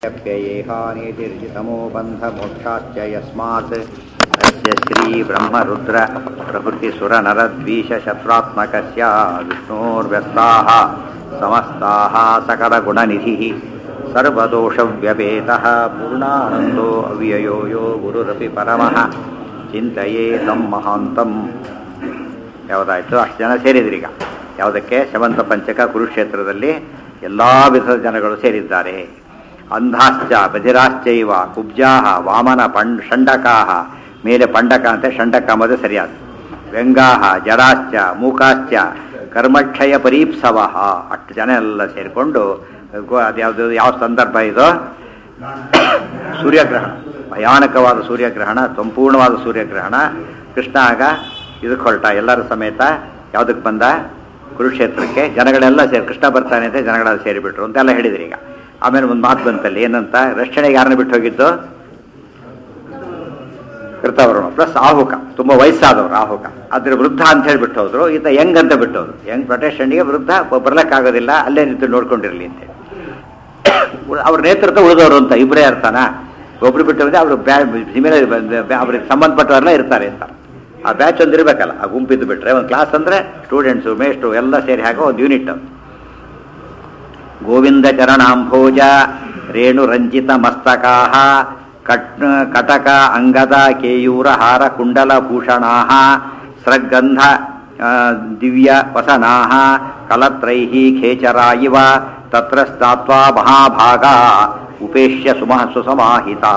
प्ययेहानितिर्जितमो बन्धमोक्षाश्च यस्मात् तस्य श्रीब्रह्मरुद्र प्रभृतिसुरनरद्वीषशत्रात्मकस्य विष्णोर्व्यस्ताः समस्ताः सकलगुणनिधिः सर्वदोषव्यपेतः पूर्णानन्दो अव्ययो यो गुरुरपि परमः ಚಿಂತೆಯೇ ತಮ್ಮ ಮಹಾಂತಂ ಯಾವುದಾಯ್ತು ಅಷ್ಟು ಜನ ಸೇರಿದ್ರೀಗ ಯಾವುದಕ್ಕೆ ಶವಂತ ಪಂಚಕ ಕುರುಕ್ಷೇತ್ರದಲ್ಲಿ ಎಲ್ಲ ವಿಧದ ಜನಗಳು ಸೇರಿದ್ದಾರೆ ಅಂಧಾಶ್ಚ ಬಧಿರಾಶ್ಚೈವ ಕುಬ್ಜಾಹ ವಾಮನ ಪಂಡ್ ಷಂಡಕಾಹ ಮೇಲೆ ಪಂಡಕ ಅಂತ ಷಂಡಕ ಅಂಬುದು ಸರಿಯಾದ ವ್ಯಂಗಾಹ ಜಡಾಶ್ಚ ಮೂಕಾಶ್ಚ ಕರ್ಮಕ್ಷಯ ಪರೀಪ್ಸವ ಅಷ್ಟು ಜನ ಎಲ್ಲ ಸೇರಿಕೊಂಡು ಅದ್ಯಾವುದು ಯಾವ ಸಂದರ್ಭ ಇದು ಸೂರ್ಯಗ್ರಹಣ ಭಯಾನಕವಾದ ಸೂರ್ಯಗ್ರಹಣ ಸಂಪೂರ್ಣವಾದ ಸೂರ್ಯಗ್ರಹಣ ಕೃಷ್ಣ ಆಗ ಇದಕ್ಕೆ ಹೊರಟ ಎಲ್ಲರ ಸಮೇತ ಯಾವುದಕ್ಕೆ ಬಂದ ಕುರುಕ್ಷೇತ್ರಕ್ಕೆ ಜನಗಳೆಲ್ಲ ಸೇರಿ ಕೃಷ್ಣ ಬರ್ತಾನೆ ಅಂತ ಜನಗಳೆಲ್ಲ ಸೇರಿಬಿಟ್ರು ಅಂತೆಲ್ಲ ಹೇಳಿದ್ರಿ ಈಗ ಆಮೇಲೆ ಒಂದು ಮಾತು ಬಂತಲ್ಲಿ ಏನಂತ ರಕ್ಷಣೆಗೆ ಯಾರನ್ನ ಬಿಟ್ಟು ಹೋಗಿದ್ದು ಕೃತವರ್ಮ ಪ್ಲಸ್ ಆಹುಕ ತುಂಬ ವಯಸ್ಸಾದವರು ಆಹುಕ ಅದ್ರ ವೃದ್ಧ ಅಂತ ಹೇಳಿ ಬಿಟ್ಟು ಹೋದ್ರು ಈತ ಯಂಗ್ ಅಂತ ಬಿಟ್ಟೋದ್ರು ಯಂಗ್ ಪ್ರೊಟೆಕ್ಷನ್ಗೆ ವೃದ್ಧ ಬರ್ಲಿಕ್ಕಾಗೋದಿಲ್ಲ ಅಲ್ಲೇ ನಿಂತು ನೋಡ್ಕೊಂಡಿರಲಿ ಅಂತೇಳಿ ಅವ್ರ ನೇತೃತ್ವ ಉಳಿದವರು ಅಂತ ಇಬ್ಬರೇ ಅರ್ಥನ ಒಬ್ರು ಬಿಟ್ಟು ಹೋದ್ರೆ ಅವರು ಮೇಲೆ ಅವ್ರಿಗೆ ಸಂಬಂಧಪಟ್ಟವರೆಲ್ಲ ಇರ್ತಾರೆ ಅಂತ ಆ ಬ್ಯಾಚ್ ಒಂದು ಇರಬೇಕಲ್ಲ ಆ ಗುಂಪಿದ್ದು ಬಿಟ್ರೆ ಒಂದು ಕ್ಲಾಸ್ ಅಂದರೆ ಸ್ಟೂಡೆಂಟ್ಸು ಮೇಸ್ಟ್ರು ಎಲ್ಲ ಸೇರಿ ಹಾಕೋ ಒಂದು ಯೂನಿಟ್ ಗೋವಿಂದ ಚರಣಾಂಭೋಜ ರೇಣು ರಂಜಿತ ಮಸ್ತಕಾ ಕಟ್ ಕಟಕ ಅಂಗದ ಕೇಯೂರ ಹಾರ ಕುಂಡಲ ಭೂಷಣಾ ಸ್ರಗ್ಗಂಧ ದಿವ್ಯ ವಸನಾ ಕಲತ್ರೈ ಖೇಚರಾ ಇವ ತತ್ರ ಸ್ಥಾತ್ವಾ ಮಹಾಭಾಗ ಉಪೇಶ್ಯ ಸುಮಃ ಸುಸಮಾಹಿತಾ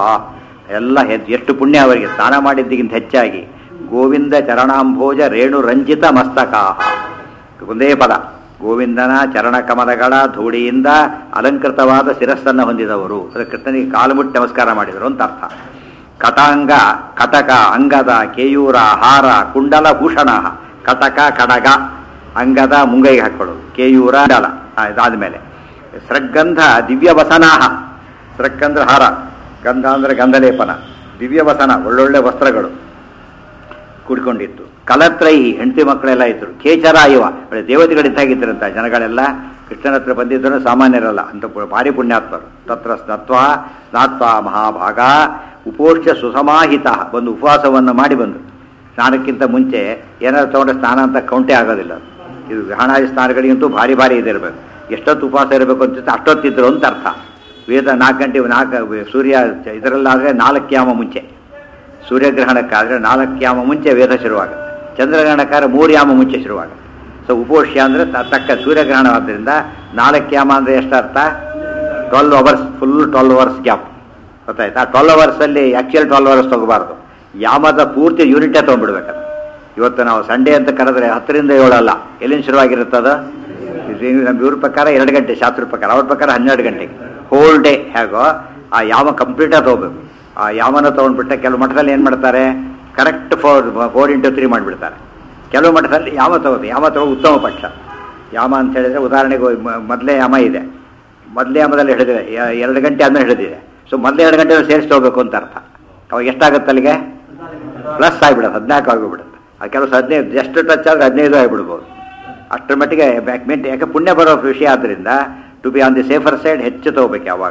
ಎಲ್ಲ ಎಷ್ಟು ಪುಣ್ಯ ಅವರಿಗೆ ಸ್ನಾನ ಮಾಡಿದ್ದಕ್ಕಿಂತ ಹೆಚ್ಚಾಗಿ ಗೋವಿಂದ ಚರಣಾಂಭೋಜ ರೇಣು ರಂಜಿತ ಮಸ್ತಕಾ ಒಂದೇ ಪದ ಗೋವಿಂದನ ಚರಣಕಮಲಗಳ ಧೂಳಿಯಿಂದ ಅಲಂಕೃತವಾದ ಶಿರಸ್ಸನ್ನು ಹೊಂದಿದವರು ಕೃಷ್ಣನಿಗೆ ಕಾಲು ಮುಟ್ಟಿ ನಮಸ್ಕಾರ ಮಾಡಿದರು ಅಂತ ಅರ್ಥ ಕಟಾಂಗ ಕಟಕ ಅಂಗದ ಕೇಯೂರ ಹಾರ ಕುಂಡಲ ಭೂಷಣ ಕಟಕ ಕಡಗ ಅಂಗದ ಮುಂಗೈಗೆ ಹಾಕೊಳ್ಳೋದು ಕೇಯೂರ ಡಲ ಇದಾದ್ಮೇಲೆ ಸೃಗ್ಗಂಧ ದಿವ್ಯವಸನಾಹ ಸೃಕ್ಕಂದ್ರ ಹಾರ ಗಂಧ ಅಂದ್ರೆ ಗಂಧಲೇಪನ ದಿವ್ಯವಸನ ಒಳ್ಳೊಳ್ಳೆ ವಸ್ತ್ರಗಳು ಕೂಡ್ಕೊಂಡಿತ್ತು ಕಲತ್ರೈಹಿ ಹೆಂಡತಿ ಮಕ್ಕಳೆಲ್ಲ ಇದ್ರು ಖೇಚರ ಇವ ಒಳ್ಳೆ ದೇವತೆಗಳಿದ್ದಾಗಿದ್ದರಂತ ಜನಗಳೆಲ್ಲ ಕೃಷ್ಣನ ಹತ್ರ ಬಂದಿದ್ದರು ಸಾಮಾನ್ಯರಲ್ಲ ಅಂತ ಭಾರಿ ಪುಣ್ಯಾತ್ಮರು ತತ್ರ ಸ್ನತ್ವ ಸ್ನಾತ್ವ ಮಹಾಭಾಗ ಉಪೋಷ್ಯ ಸುಸಮಾಹಿತ ಬಂದು ಉಪವಾಸವನ್ನು ಮಾಡಿ ಬಂದು ಸ್ನಾನಕ್ಕಿಂತ ಮುಂಚೆ ಏನಾದ್ರು ತಗೊಂಡ್ರೆ ಸ್ನಾನ ಅಂತ ಕೌಂಟೇ ಆಗೋದಿಲ್ಲ ಇದು ಗ್ರಹಣಾದಿ ಸ್ನಾನಗಳಿಗಂತೂ ಭಾರಿ ಭಾರಿ ಇದಿರಬೇಕು ಎಷ್ಟೊತ್ತು ಉಪವಾಸ ಇರಬೇಕು ಅಂತ ಅಷ್ಟೊತ್ತಿದ್ರು ಅಂತ ಅರ್ಥ ವೇದ ನಾಲ್ಕು ಗಂಟೆ ನಾಲ್ಕು ಸೂರ್ಯ ಇದರಲ್ಲಾದರೆ ನಾಲ್ಕು ಯಾಮ ಮುಂಚೆ ಸೂರ್ಯಗ್ರಹಣಕ್ಕಾದರೆ ನಾಲ್ಕು ಯಾಮ ಮುಂಚೆ ವೇದ ಶುರುವಾಗುತ್ತೆ ಚಂದ್ರಗ್ರಹಣಕ್ಕಾದ್ರೆ ಮೂರು ಯಾಮ ಮುಂಚೆ ಶುರುವಾಗುತ್ತೆ ಸೊ ಉಪೋಷ್ಯ ಅಂದರೆ ತಕ್ಕ ಸೂರ್ಯಗ್ರಹಣವಾದ್ದರಿಂದ ನಾಲ್ಕು ಯಾಮ ಅಂದರೆ ಎಷ್ಟು ಅರ್ಥ twelve hours full twelve hours gap ಗೊತ್ತಾಯ್ತಾ ಟ್ವೆಲ್ ಅವರ್ಸಲ್ಲಿ ಆ್ಯಕ್ಚುಯಲ್ ಟ್ವೆಲ್ ಅವರ್ಸ್ ತೊಗೋಬಾರ್ದು ಯಾಮದ ಪೂರ್ತಿ ಯೂನಿಟೇ ತೊಗೊಂಡ್ಬಿಡ್ಬೇಕದು ಇವತ್ತು ನಾವು ಸಂಡೇ ಅಂತ ಕರೆದ್ರೆ ಹತ್ತರಿಂದ ಏಳಲ್ಲ ಎಲ್ಲಿಂದ ಶುರುವಾಗಿರುತ್ತದ ನಮ್ಮ ಇವ್ರ ಪ್ರಕಾರ ಎರಡು ಗಂಟೆ ಶಾಸ್ತ್ರ ಪ್ರಕಾರ ಅವ್ರ ಪ್ರಕಾರ ಹನ್ನೆರಡು ಗಂಟೆಗೆ ಹೋಲ್ ಡೇ ಹೇಗೋ ಆ ಯಾಮ ಕಂಪ್ಲೀಟಾಗಿ ತೊಗೋಬೇಕು ಆ ಯಾಮನ ತೊಗೊಂಡ್ಬಿಟ್ಟೆ ಕೆಲವು ಮಠದಲ್ಲಿ ಏನು ಮಾಡ್ತಾರೆ correct four four into three ಮಾಡಿಬಿಡ್ತಾರೆ ಕೆಲವು ಮಠದಲ್ಲಿ ಯಾಮ ತಗೋದು ಯಾಮ ತಗೋ ಉತ್ತಮ ಪಕ್ಷ ಯಾಮ ಅಂತ ಹೇಳಿದ್ರೆ ಉದಾಹರಣೆಗೆ ಮೊದಲೇ ಯಾಮ ಇದೆ ಮೊದಲೇ ಯಾಮದಲ್ಲಿ ಹಿಡಿದಿದೆ ಎರಡು ಗಂಟೆ ಆದ್ಮೇಲೆ ಹಿಡಿದಿದೆ ಸೊ ಮೊದಲೇ ಎರಡು ಗಂಟೆ ಸೇರಿಸಿ ಹೋಗ್ಬೇಕು ಅಂತ ಅರ್ಥ ಅವಾಗ ಎಷ್ಟಾಗುತ್ತೆ ಅಲ್ಲಿಗೆ ಪ್ಲಸ್ ಆಗಿಬಿಡುತ್ತೆ ಹದಿನಾಲ್ಕು ಆಗಿಬಿಡುತ್ತೆ ಆ ಕೆಲವು ಹದಿನೈದು ಜಸ್ಟ್ ಟಚ್ ಆದರೆ ಹದಿನೈದು ಆಗಿಬಿಡ್ಬೋದು ಅಷ್ಟರ ಮಟ್ಟಿಗೆ ಬ್ಯಾಕ್ಮೆಂಟ್ ಯಾಕೆ ಪುಣ್ಯ ಬರೋ ವಿಷಯ ಆದ್ದರಿಂದ to be on the safer side ಹೆಚ್ಚು ತಗೋಬೇಕು ಯಾವಾಗ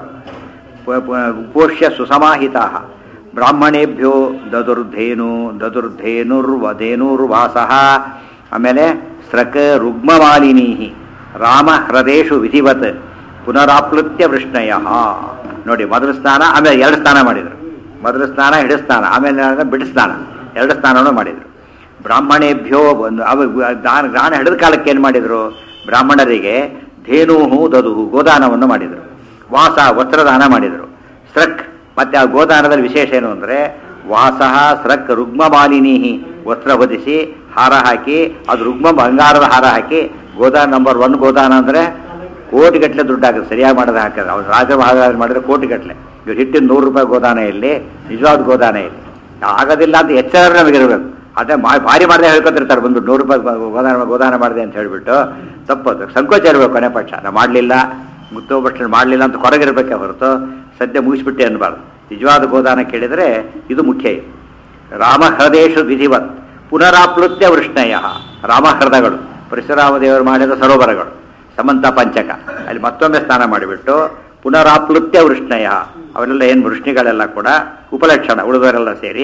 ಉಪೋಷ್ಯ ಸುಸಮಾಹಿತ ಬ್ರಾಹ್ಮಣೇಭ್ಯೋ ದದುರ್ಧೇನು ದದುರ್ಧೇನುರ್ವಧೇನುರ್ವಾಸ ಆಮೇಲೆ ಸ್ರಕ್ ರುಗ್ಮಮಾಲಿನೀ ರಾಮ ಹೃದೇಶು ವಿಧಿವತ್ ಪುನರಾಪ್ಲುತ್ಯ ವೃಷ್ಣಯ ನೋಡಿ ಮೊದಲು ಸ್ನಾನ ಆಮೇಲೆ ಎರಡು ಸ್ನಾನ ಮಾಡಿದರು ಮೊದಲು ಸ್ನಾನ ಹಿಡಿದು ಸ್ನಾನ ಆಮೇಲೆ ಬಿಡು ಸ್ನಾನ ಎರಡು ಸ್ನಾನವನ್ನು ಮಾಡಿದರು ಬ್ರಾಹ್ಮಣೇಭ್ಯೋ ಒಂದು ಅವ ದಾನ ದಾನ ಹಿಡಿದ ಕಾಲಕ್ಕೆ ಏನು ಮಾಡಿದರು ಬ್ರಾಹ್ಮಣರಿಗೆ ಧೇನುಹು ದದುಹು ಗೋದಾನವನ್ನು ಮಾಡಿದರು ವಾಸ ವಸ್ತ್ರದಾನ ಮಾಡಿದರು ಸ್ರಕ್ ಮತ್ತೆ ಆ ಗೋದಾನದಲ್ಲಿ ವಿಶೇಷ ಏನು ಅಂದರೆ ವಾಸಃ ಸ್ರಕ್ ರುಗ್ಮ ಮಾಲಿನಿ ವಸ್ತ್ರ ಹೊದಿಸಿ ಹಾರ ಹಾಕಿ ಅದು ರುಗ್ಮ ಬಂಗಾರದ ಹಾರ ಹಾಕಿ ಗೋದಾನ ನಂಬರ್ ಒನ್ ಗೋದಾನ ಅಂದರೆ ಕೋಟಿಗಟ್ಟಲೆ ದುಡ್ಡಾಗುತ್ತೆ ಸರಿಯಾಗಿ ಮಾಡೋದು ಹಾಕಿದ್ರೆ ಅವ್ರು ರಾಜ ಮಹಾರಾಜ ಮಾಡಿದ್ರೆ ಕೋಟಿಗಟ್ಟಲೆ ಇವ್ರು ಹಿಟ್ಟಿನ ನೂರು ರೂಪಾಯಿ ಗೋದಾನ ಇಲ್ಲಿ ನಿಜವಾದ ಗೋದಾನ ಇಲ್ಲಿ ಆಗೋದಿಲ್ಲ ಅಂತ ಎಚ್ಚರ ನಮಗಿರಬೇಕು ಅದೇ ಭಾರಿ ಮಾಡದೆ ಹೇಳ್ಕೊತಿರ್ತಾರೆ ಬಂದು ನೂರು ರೂಪಾಯಿ ಗೋದಾನ ಗೋದಾನ ಮಾಡಿದೆ ಅಂತ ಹೇಳಿಬಿಟ್ಟು ತಪ್ಪದು ಸಂಕೋಚ ಇರಬೇಕು ಕೊನೆ ಪಕ್ಷ ನಾವು ಮಾಡಲಿಲ್ಲ ಮುತ್ತೋಬಷ್ಟು ಮಾಡಲಿಲ್ಲ ಅಂತ ಹೊರಗಿರ್ಬೇಕೆ ಹೊರತು ಸದ್ಯ ಮುಗಿಸ್ಬಿಟ್ಟೆ ಅನ್ನಬಾರ್ದು ನಿಜವಾದ ಗೋದಾನ ಕೇಳಿದರೆ ಇದು ಮುಖ್ಯ ರಾಮ ಹೃದೇಶು ವಿಧಿವತ್ ಪುನರಾಪ್ಲುತ್ಯ ವೃಷ್ಣಯ ರಾಮಹೃದಗಳು ಪರಶುರಾಮ ದೇವರು ಮಾಡಿದ ಸರೋವರಗಳು ಸಮಂತ ಪಂಚಕ ಅಲ್ಲಿ ಮತ್ತೊಮ್ಮೆ ಸ್ನಾನ ಮಾಡಿಬಿಟ್ಟು ಪುನರಾಪ್ಲುತ್ಯ ವೃಷ್ಣಯ ಅವರೆಲ್ಲ ಏನು ವೃಷ್ಣಿಗಳೆಲ್ಲ ಕೂಡ ಉಪಲಕ್ಷಣ ಉಳಿದವರೆಲ್ಲ ಸೇರಿ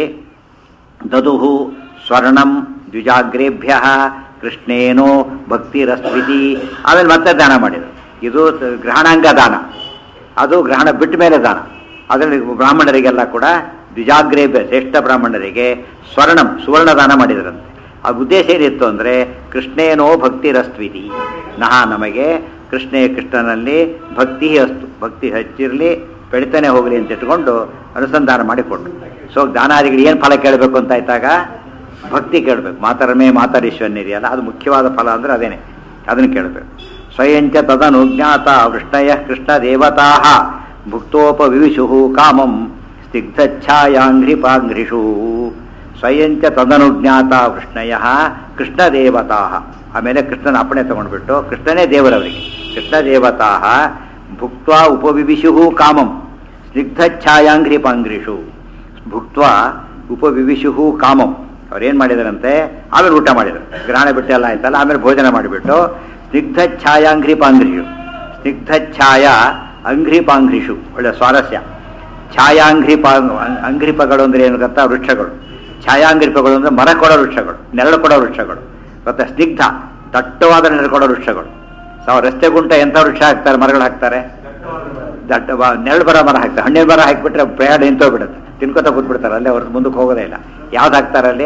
ದದುಹು ಸ್ವರ್ಣಂ ದ್ವಿಜಾಗ್ರೇಭ್ಯ ಕೃಷ್ಣೇನೋ ಭಕ್ತಿರಸ್ವಿತಿ ಆಮೇಲೆ ಮತ್ತೆ ದಾನ ಮಾಡಿದರು ಇದು ತ- ಗ್ರಹಣಾಂಗ ದಾನ ಅದು ಗ್ರಹಣ ಬಿಟ್ಟ ಮೇಲೆ ದಾನ ಅದರಲ್ಲಿ ಬ್ರಾಹ್ಮಣರಿಗೆಲ್ಲ ಕೂಡ ದ್ವಿಜಾಗ್ರೇಭ್ಯ ಶ್ರೇಷ್ಠ ಬ್ರಾಹ್ಮಣರಿಗೆ ಸ್ವರ್ಣಂ ಸುವರ್ಣ ದಾನ ಮಾಡಿದರಂತೆ ಆ ಉದ್ದೇಶ ಏನಿತ್ತು ಅಂದರೆ ಕೃಷ್ಣೇನೋ ಭಕ್ತಿರಸ್ವಿತಿ ನಹ ನಮಗೆ ಕೃಷ್ಣೇ ಕೃಷ್ಣನಲ್ಲಿ ಭಕ್ತಿ ಅಸ್ತು ಭಕ್ತಿ ಹೆಚ್ಚಿರಲಿ ಬೆಳಿತಾನೆ ಹೋಗಲಿ ಅಂತ ಇಟ್ಕೊಂಡು ಅನುಸಂಧಾನ ಮಾಡಿಕೊಟ್ರು ಸೊ ದಾನಾದಿಗಳು ಏನು ಫಲ ಕೇಳಬೇಕು ಅಂತ ಆಯ್ತಾಗ ಭಕ್ತಿ ಕೇಳಬೇಕು ಮಾತರಮೇ ಮಾತರೀಶ್ವರನ್ ಇದೆಯಲ್ಲ ಅದು ಮುಖ್ಯವಾದ ಫಲ ಅಂದರೆ ಅದೇನೆ ಅದನ್ನು ಕೇಳಬೇಕು ಸ್ವಯಂಚ ತದನು ಜ್ಞಾತ ವೃಷ್ಟಯ ಕೃಷ್ಣ ದೇವತಾ ಭುಕ್ತೋಪವಿವಿಷು ಕಾಮಂ ಸ್ನಿಗ್ಧಚ್ಛಾಯಾಂಘ್ರಿಪಾಂಘ್ರಿಷು ಸ್ವಯಂಚ ತದನು ಜ್ಞಾತ ವೃಷ್ಣಯ ಕೃಷ್ಣ ದೇವತಾ ಆಮೇಲೆ ಕೃಷ್ಣನ ಅಪ್ಪಣೆ ತಗೊಂಡ್ಬಿಟ್ಟು ಕೃಷ್ಣನೇ ದೇವರವರಿಗೆ ಕೃಷ್ಣ ದೇವತಾ ಭುಕ್ತ ಉಪವಿವಿಷು ಕಾಮಂ ಸ್ನಿಗ್ಧಚ್ಛಾಯಾಂಘ್ರಿಪಾಂಘ್ರಿಷು ಭುಕ್ತ ಉಪವಿವಿಷು ಕಾಮಂ ಅವ್ರೇನು ಮಾಡಿದಾರಂತೆ ಆಮೇಲೆ ಊಟ ಮಾಡಿದರು ಗ್ರಹಣ ಬಿಟ್ಟೆಲ್ಲ ಆಯ್ತಲ್ಲ ಆಮೇಲೆ ಭೋಜನ ಮಾಡಿಬಿಟ್ಟು ಸ್ನಿಗ್ಧ ಛಾಯಾಂಘ್ರಿಪಾಂಘ್ರಿಷು ಸ್ನಿಗ್ಧ ಛಾಯ ಅಂಘ್ರಿಪಾಂಘ್ರಿಷು ಒಳ್ಳೆ ಸ್ವಾರಸ್ಯ ಛಾಯಾಂಘ್ರಿಪ ಅಂಘ್ರಿಪಗಳು ಅಂದ್ರೆ ಏನು ಗೊತ್ತಾ ವೃಕ್ಷಗಳು ಛಾಯಾಂಘ್ರಿಪಗಳು ಅಂದ್ರೆ ಮರ ಕೊಡೋ ವೃಕ್ಷಗಳು ನೆರಳು ಕೊಡೋ ವೃಕ್ಷಗಳು ಗೊತ್ತಾ ಸ್ನಿಗ್ಧ ದಟ್ಟವಾದ ನೆರಳು ಕೊಡೋ ವೃಕ್ಷಗಳು ಸಾವ ರಸ್ತೆ ಗುಂಟ ಎಂಥ ವೃಕ್ಷ ಹಾಕ್ತಾರೆ ಮರಗಳು ಹಾಕ್ತಾರೆ ದಟ್ಟ ಬ- ನೆರಳು ಬರ ಮರ ಹಾಕ್ತಾರೆ ಹಣ್ಣಿನ ಮರ ಹಾಕಿಬಿಟ್ರೆ ಪ್ರಯಾಣ ನಿಂತೋಗ್ಬಿಡುತ್ತೆ ತಿನ್ಕೋತ ಕೂತ್ಬಿಡ್ತಾರೆ ಅಲ್ಲೇ ಅವ್ರ ಮುಂದಕ್ಕೆ ಹೋಗೋದೇ ಇಲ್ಲ ಯಾವ್ದು ಹಾಕ್ತಾರೆ ಅಲ್ಲಿ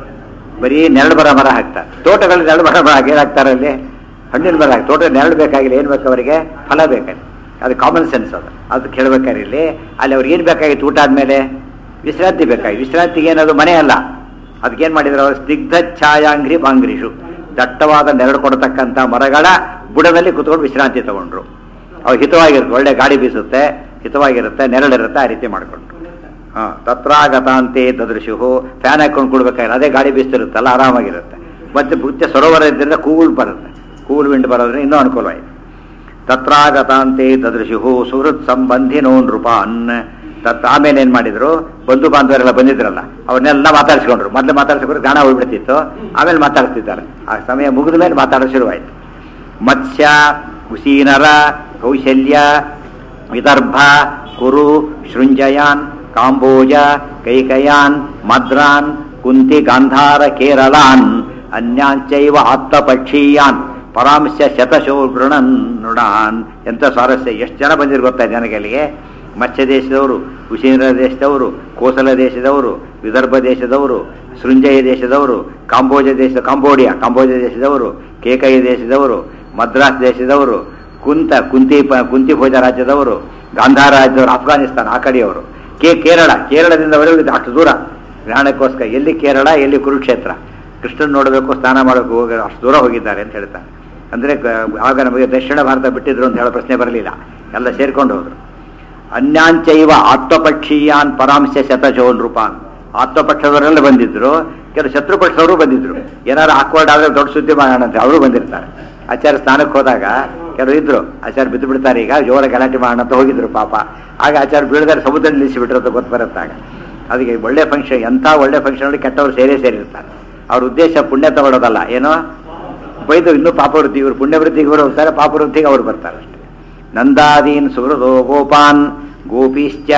ಬರೀ ನೆರಳು ಬರ ಮರ ಹಾಕ್ತಾರೆ ತೋಟಗಳಲ್ಲಿ ನೆರಳು ಬರ ಮರ ಹಾಕಿ ಏನ್ ಹಾಕ್ತಾರೆ ಅಲ್ಲಿ ಹಣ್ಣಿನ ಮರ ಹಾಕಿ ತೋಟ ನೆರಳು ಬೇಕಾಗಿಲ್ಲ ಏನು ಬೇಕು ಅವರಿಗೆ ಫಲ ಬೇಕಾಗಿ ಅದು ಕಾಮನ್ ಸೆನ್ಸ್ ಅದು ಅದು ಕೇಳ್ಬೇಕಾದ್ರೆ ಇಲ್ಲಿ ಅಲ್ಲಿ ಅವ್ರಿಗೆ ಏನು ಬೇಕಾಗಿತ್ತು ಊಟ ಆದಮೇಲೆ ವಿಶ್ರಾಂತಿ ಬೇಕಾಗಿ ವಿಶ್ರಾಂತಿಗೆ ಏನದು ಮನೆ ಅಲ್ಲ ಅದಕ್ಕೇನು ಮಾಡಿದ್ರು ಅವರು ಸ್ನಿಗ್ಧ ಛಾಯಾಂಗ್ರಿ ಬಾಂಗ್ರಿಷು ದಟ್ಟವಾದ ನೆರಳು ಕೊಡತಕ್ಕಂಥ ಮರಗಳ ಬುಡದಲ್ಲಿ ಕುತ್ಕೊಂಡು ವಿಶ್ರಾಂತಿ ತಗೊಂಡ್ರು ಅವು ಹಿತವಾಗಿರುತ್ತೆ ಒಳ್ಳೆ ಗಾಳಿ ಬೀಸುತ್ತೆ ಹಿತವಾಗಿರುತ್ತೆ ನೆರಳಿರುತ್ತೆ ಆ ರೀತಿ ಮಾಡಿಕೊಂಡ್ರು ಹಾ ತತ್ರಾಗತಾಂತೆ ದದೃಶು ಫ್ಯಾನ್ ಹಾಕೊಂಡು ಕೊಡ್ಬೇಕಾಗಿಲ್ಲ ಅದೇ ಗಾಳಿ ಬೀಸ್ತಿರುತ್ತಲ್ಲ ಆರಾಮಾಗಿರುತ್ತೆ ಮತ್ತೆ ಮುಖ್ಯ ಸರೋವರ ಇದ್ರಿಂದ ಕೂಲ್ ಬರುತ್ತೆ ಕೂಲ್ ವಿಂಡ್ ಬರೋದ್ರೆ ಇನ್ನೂ ಅನುಕೂಲವಾಯಿತು ತತ್ರಾಗತಾಂತೆ ದದೃಶು ಸುಹೃತ್ ಸಂಬಂಧಿನೋ ನೃಪಾನ್ ತತ್ ಆಮೇಲೆ ಏನ್ ಮಾಡಿದ್ರು ಬಂಧು ಬಾಂಧವರೆಲ್ಲ ಬಂದಿದ್ರಲ್ಲ ಅವ್ರನ್ನೆಲ್ಲ ಮಾತಾಡಿಸ್ಕೊಂಡ್ರು ಮೊದಲು ಮಾತಾಡಿಸ್ಕೊಂಡ್ರೆ ಗಾಣ ಹೋಗ್ಬಿಡ್ತಿತ್ತು ಆಮೇಲೆ ಮಾತಾಡಿಸ್ತಿದ್ದಾರೆ ಆ ಸಮಯ ಮುಗಿದ ಮೇಲೆ ಮಾತಾಡೋ ಶುರುವಾಯಿತು ಮತ್ಸ್ಯ ಕುಸೀನರ ಕೌಶಲ್ಯ ವಿದರ್ಭ ಕುರು ಶೃಂಜಯಾನ್ ಕಾಂಬೋಜ ಕೈಕಯಾನ್ ಮದ್ರಾನ್ ಕುಂತಿ ಗಾಂಧಾರ ಕೇರಳಾನ್ ಅನ್ಯಾಂಚೈವ ಆತ್ತಪಕ್ಷೀಯಾನ್ ಪರಾಂಶ ಶತಶೋ ಗೃಣನ್ ನುಡಾನ್ ಎಂಥ ಸ್ವಾರಸ್ಯ ಎಷ್ಟು ಜನ ಬಂದಿರು ಗೊತ್ತಾ ಜನಗಳಿಗೆ ಮತ್ಸ್ಯ ದೇಶದವರು ಕುಶೀನರ ದೇಶದವರು ಕೋಸಲ ದೇಶದವರು ವಿದರ್ಭ ದೇಶದವರು ಸೃಂಜಯ ದೇಶದವರು ಕಾಂಬೋಜ ದೇಶ ಕಾಂಬೋಡಿಯಾ ಕಾಂಬೋಜ ದೇಶದವರು ಕೇಕಯ ದೇಶದವರು ಮದ್ರಾಸ್ ದೇಶದವರು ಕುಂತ ಕುಂತಿ ಪ- ಕುಂತಿ ಭೋಜ ರಾಜ್ಯದವರು ಗಾಂಧಾರ ರಾಜ್ಯದವರು ಅಫ್ಘಾನಿಸ್ತಾನ ಆ ಕಡೆಯವರು ಕೆ ಕೇರಳ ಕೇರಳದಿಂದ ಬರೋದು ಅಷ್ಟು ದೂರ ಗ್ರಹಣಕ್ಕೋಸ್ಕರ ಎಲ್ಲಿ ಕೇರಳ ಎಲ್ಲಿ ಕುರುಕ್ಷೇತ್ರ ಕೃಷ್ಣನ್ ನೋಡಬೇಕು ಸ್ನಾನ ಮಾಡಬೇಕು ಹೋಗಿ ಅಷ್ಟು ದೂರ ಹೋಗಿದ್ದಾರೆ ಅಂತ ಹೇಳ್ತಾರೆ ಅಂದರೆ ಆಗ ನಮಗೆ ದಕ್ಷಿಣ ಭಾರತ ಬಿಟ್ಟಿದ್ರು ಅಂತ ಹೇಳೋ ಪ್ರಶ್ನೆ ಬರಲಿಲ್ಲ ಎಲ್ಲ ಸೇರ್ಕೊಂಡು ಹೋದ್ರು ಅನ್ಯಾಂಚೈವ ಆತ್ಮಪಕ್ಷೀಯಾನ್ ಪರಾಂಶ ಶತಶೋನ್ ರೂಪಾನ್ ಆತ್ಮಪಕ್ಷದವರೆಲ್ಲ ಬಂದಿದ್ರು ಕೆಲವು ಶತ್ರುಪಕ್ಷದವರು ಬಂದಿದ್ರು ಏನಾದ್ರು ಆಕ್ವರ್ಡ್ ಆದ್ರೆ ದೊಡ್ಡ ಸುದ್ದಿ ಮಾಡೋಣ ಅಂತ ಅವರು ಬಂದಿರ್ತಾರೆ ಆಚಾರ್ಯ ಸ್ನಾನಕ್ಕೆ ಹೋದಾಗ ಕೆಲವರು ಇದ್ರು ಆಚಾರ್ಯ ಬಿದ್ದು ಬಿಡ್ತಾರೆ ಈಗ ಜೋರ ಗಲಾಟೆ ಮಾಡೋಣ ಅಂತ ಹೋಗಿದ್ರು ಪಾಪ ಆಗ ಆಚಾರ್ಯ ಬೀಳದಾರೆ ಸಮುದ್ರ ನಿಲ್ಲಿಸಿಬಿಟ್ರು ಅಂತ ಗೊತ್ತು ಬರುತ್ತಾಗ ಅದಕ್ಕೆ ಒಳ್ಳೆ ಫಂಕ್ಷನ್ ಎಂಥ ಒಳ್ಳೆ ಫಂಕ್ಷನ್ ಕೆಟ್ಟವರು ಸೇರೇ ಸೇರಿರ್ತಾರೆ ಅವ್ರ ಉದ್ದೇಶ ಪುಣ್ಯ ತಗೊಳ್ಳೋದಲ್ಲ ಏನೋ ಬೈದು ಇನ್ನೂ ಪಾಪವೃತ್ತಿ ಇವರು ಪುಣ್ಯವೃತ್ತಿಗೆ ಇವರು ಹೋಗ್ತಾರೆ ಪಾಪವೃತ್ತಿಗೆ ಅವ್ರು ಬರ್ತಾರೆ ಅಷ್ಟೇ ನಂದಾದೀನ್ ಸುಹೃದೋ ಗೋಪಾನ್ ಗೋಪೀಶ್ಚ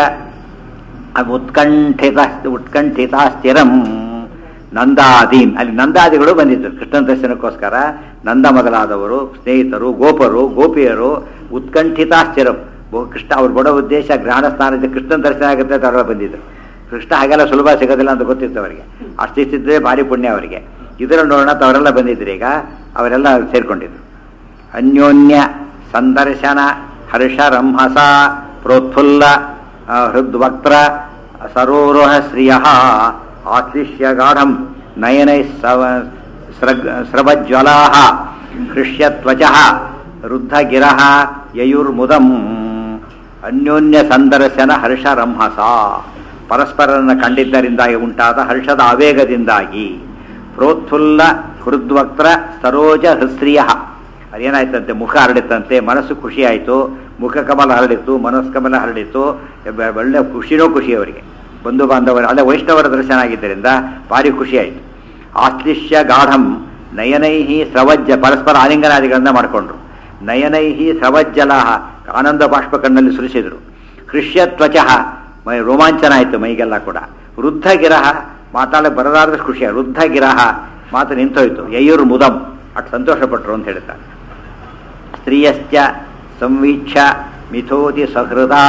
ಉತ್ಕಂಠಿತ ಉತ್ಕಂಠಿತ ಸ್ಥಿರಂ ನಂದಾದೀನ್ ಅಲ್ಲಿ ನಂದಾದಿಗಳು ಬಂದಿದ್ದರು ಕೃಷ್ಣನ ದರ್ಶನಕ್ಕೋಸ್ಕರ ನಂದ ಮೊದಲಾದವರು ಸ್ನೇಹಿತರು ಗೋಪರು ಗೋಪಿಯರು ಉತ್ಕಂಠಿತ ಸ್ಥಿರಂ ಬಹು ಕೃಷ್ಣ ಅವ್ರು ಬಡೋ ಉದ್ದೇಶ ಗ್ರಹಣ ಸ್ಥಾನದ ಕೃಷ್ಣನ ದರ್ಶನ ಆಗುತ್ತೆ ಅಂತ ಅವರೆಲ್ಲ ಬಂದಿದ್ದರು ಕೃಷ್ಣ ಹಾಗೆಲ್ಲ ಸುಲಭ ಸಿಗೋದಿಲ್ಲ ಅಂತ ಗೊತ್ತಿತ್ತು ಅವರಿಗೆ ಅಷ್ಟಿಷ್ಟಿದ್ರೆ ಭಾರಿ ಪುಣ್ಯ ಅವರಿಗೆ ಇದರ ನೋಡೋಣ ಅಂತ ಅವರೆಲ್ಲ ಬಂದಿದ್ರು ಈಗ ಅವರೆಲ್ಲ ಸೇರ್ಕೊಂಡಿದ್ರು ಅನ್ಯೋನ್ಯ ಸಂದರ್ಶನ ಹರ್ಷ ರಂಹಸ ಪ್ರೋತ್ಫುಲ್ಲ ಆ, ಹೃದ್ವಕ್ತ್ರ ಸರೋರೋಹ ಶ್ರಿಯ ಆಶ್ಲಿಷ್ಯ ಗಾಢಂ ನಯನೈ ಸವ ಸ್ರಗ್ ಸ್ರವಜ್ವಲಾ ಹೃಷ್ಯತ್ವಚ ರುದ್ಧಗಿರ ಯಯುರ್ಮುದಂ ಅನ್ಯೋನ್ಯ ಸಂದರ್ಶನ ಹರ್ಷ ರಂಹಸ ಪರಸ್ಪರರನ್ನು ಕಂಡಿದ್ದರಿಂದಾಗಿ ಉಂಟಾದ ಹರ್ಷದ ಆವೇಗದಿಂದಾಗಿ ಪ್ರೋತ್ಫುಲ್ಲ ಹೃದ್ವಕ್ತ್ರ ಸರೋಜ ಹೃಸ್ರಿಯ ಅದೇನಾಯ್ತಂತೆ ಮುಖ ಹರಡಿತಂತೆ ಮನಸ್ಸು ಖುಷಿ ಆಯಿತು ಮುಖ ಕಮಲ ಹರಡಿತು ಮನಸ್ಕಮಲ ಹರಡಿತು ಬ- ಒಳ್ಳೆ ಖುಷಿನೋ ಖುಷಿ ಅವರಿಗೆ ಬಂಧು ಬಾಂಧವರು ಅಲ್ಲೇ ವೈಷ್ಣವರ ದರ್ಶನ ಆಗಿದ್ದರಿಂದ ಭಾರಿ ಖುಷಿ ಆಯಿತು ಆಶ್ಲಿಷ್ಯ ಗಾಢಂ ನಯನೈಹಿ ಸ್ರವಜ್ಜ ಪರಸ್ಪರ ಆಲಿಂಗನಾದಿಗಳನ್ನ ಮಾಡಿಕೊಂಡ್ರು ನಯನೈಹಿ ಸ್ರವಜ್ಜಲ ಆನಂದ ಬಾಷ್ಪ ಕಣ್ಣಲ್ಲಿ ಸುರಿಸಿದ್ರು ಹೃಷ್ಯ ತ್ವಚಃ ಮೈ ರೋಮಾಂಚನ ಆಯಿತು ಮೈಗೆಲ್ಲ ಕೂಡ ವೃದ್ಧ ಗಿರಹ ಮಾತಾಡಕ್ಕೆ ಬರದಾದ್ರೆ ಖುಷಿಯ ವೃದ್ಧ ಗಿರಹ ಮಾತು ನಿಂತೋಯ್ತು ಯಯ್ಯೂರು ಮುದಂ ಅಷ್ಟು ಸಂತೋಷಪಟ್ಟರು ಅಂತ ಹೇಳ್ತಾರೆ ಸ್ತ್ರೀಯಶ್ಚ ಸಂವೀಕ್ಷ ಮಿಥೋತಿ ಸಹೃದಾ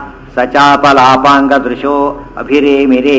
ಸಚಾಪಲಾಪಾಂಗದೃಶೋ ಅಭಿರೇಮಿರೇ